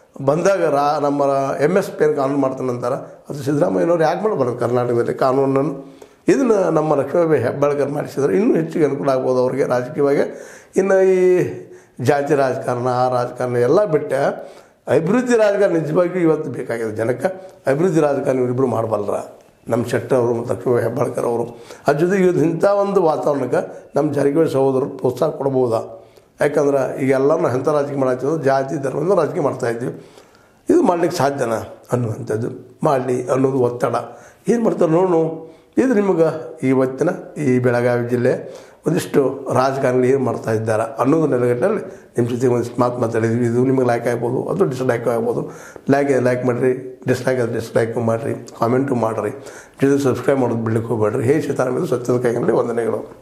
ಬಂದಾಗ ರಾ ನಮ್ಮ ಎಮ್ ಎಸ್ ಪಿ ಕಾನೂನು ಮಾಡ್ತಾನೆ ಅಂತಾರೆ ಅದು ಸಿದ್ದರಾಮಯ್ಯನವ್ರು ಯಾಕೆ ಮಾಡಬಾರ್ದು ಕರ್ನಾಟಕದಲ್ಲಿ ಕಾನೂನನ್ನು ಇದನ್ನು ನಮ್ಮ ಲಕ್ಷ್ಮೀಬಾಯಿ ಹೆಬ್ಬಾಳ್ಕರ್ ಮಾಡಿಸಿದ್ರೆ ಇನ್ನೂ ಹೆಚ್ಚಿಗೆ ಅನುಕೂಲ ಆಗ್ಬೋದು ಅವ್ರಿಗೆ ರಾಜಕೀಯವಾಗಿ ಇನ್ನು ಈ ಜಾತಿ ರಾಜಕಾರಣ ಆ ರಾಜಕಾರಣ ಎಲ್ಲ ಬಿಟ್ಟು ಅಭಿವೃದ್ಧಿ ರಾಜಕಾರಣ ನಿಜವಾಗಿಯೂ ಇವತ್ತು ಬೇಕಾಗಿದೆ ಜನಕ್ಕೆ ಅಭಿವೃದ್ಧಿ ರಾಜಕಾರಣ ಇವರಿಬ್ಬರು ಮಾಡಬಲ್ಲರ ನಮ್ಮ ಶೆಟ್ಟರ್ ಅವರು ಮತ್ತು ಲಕ್ಷ್ಮೀಬಾಯಿ ಹೆಬ್ಬಾಳ್ಕರ್ ಅವರು ಅದ್ರ ಜೊತೆಗೆ ಇದು ಇಂಥ ಒಂದು ವಾತಾವರಣಕ್ಕೆ ನಮ್ಮ ಜಾರಕಿಹೊಳಿ ಸಹೋದರರು ಪ್ರೋತ್ಸಾಹ ಕೊಡ್ಬೋದಾ ಯಾಕಂದ್ರೆ ಈಗ ಎಲ್ಲರೂ ಎಂಥ ರಾಜಕೀಯ ಮಾಡಾಕ್ತಿದ್ರು ಜಾತಿ ಧರ್ಮದಿಂದ ರಾಜಕೀಯ ಮಾಡ್ತಾಯಿದ್ವಿ ಇದು ಮಾಡ್ಲಿಕ್ಕೆ ಸಾಧ್ಯನಾ ಅನ್ನುವಂಥದ್ದು ಮಾಡಲಿ ಅನ್ನೋದು ಒತ್ತಡ ಏನು ಮಾಡ್ತಾರೆ ನೋಡು ಇದು ನಿಮಗೆ ಇವತ್ತಿನ ಈ ಬೆಳಗಾವಿ ಜಿಲ್ಲೆ ಒಂದಿಷ್ಟು ರಾಜಕಾರಣಿಗಳು ಏನು ಮಾಡ್ತಾ ಇದ್ದಾರೆ ಅನ್ನೋದು ನೆಲೆಗಟ್ಟಲ್ಲಿ ನಿಮ್ಮ ಜೊತೆ ಒಂದಿಷ್ಟು ಮಾತು ಮಾತಾಡಿದ್ವಿ ಇದು ನಿಮಗೆ ಲೈಕ್ ಆಗ್ಬೋದು ಅದು ಡಿಸ್ಲೈಕ್ ಆಗ್ಬೋದು ಲೈಕ್ ಲೈಕ್ ಮಾಡಿರಿ ಡಿಸ್ಲೈಕ್ ಅದು ಡಿಸ್ಲೈಕ್ ಮಾಡಿರಿ ಕಾಮೆಂಟು ಮಾಡಿರಿ ಜೊತೆ ಸಬ್ಸ್ಕ್ರೈಬ್ ಮಾಡೋದು ಬಿಡ್ಲಿಕ್ಕೆ ಹೋಗ್ಬೇಡ್ರಿ ಹೇ ಸೀತಾರಾಮ ಇದು ಸತ್ಯದ ಕೈಗಳಲ್ಲಿ ವಂದನೆಗಳು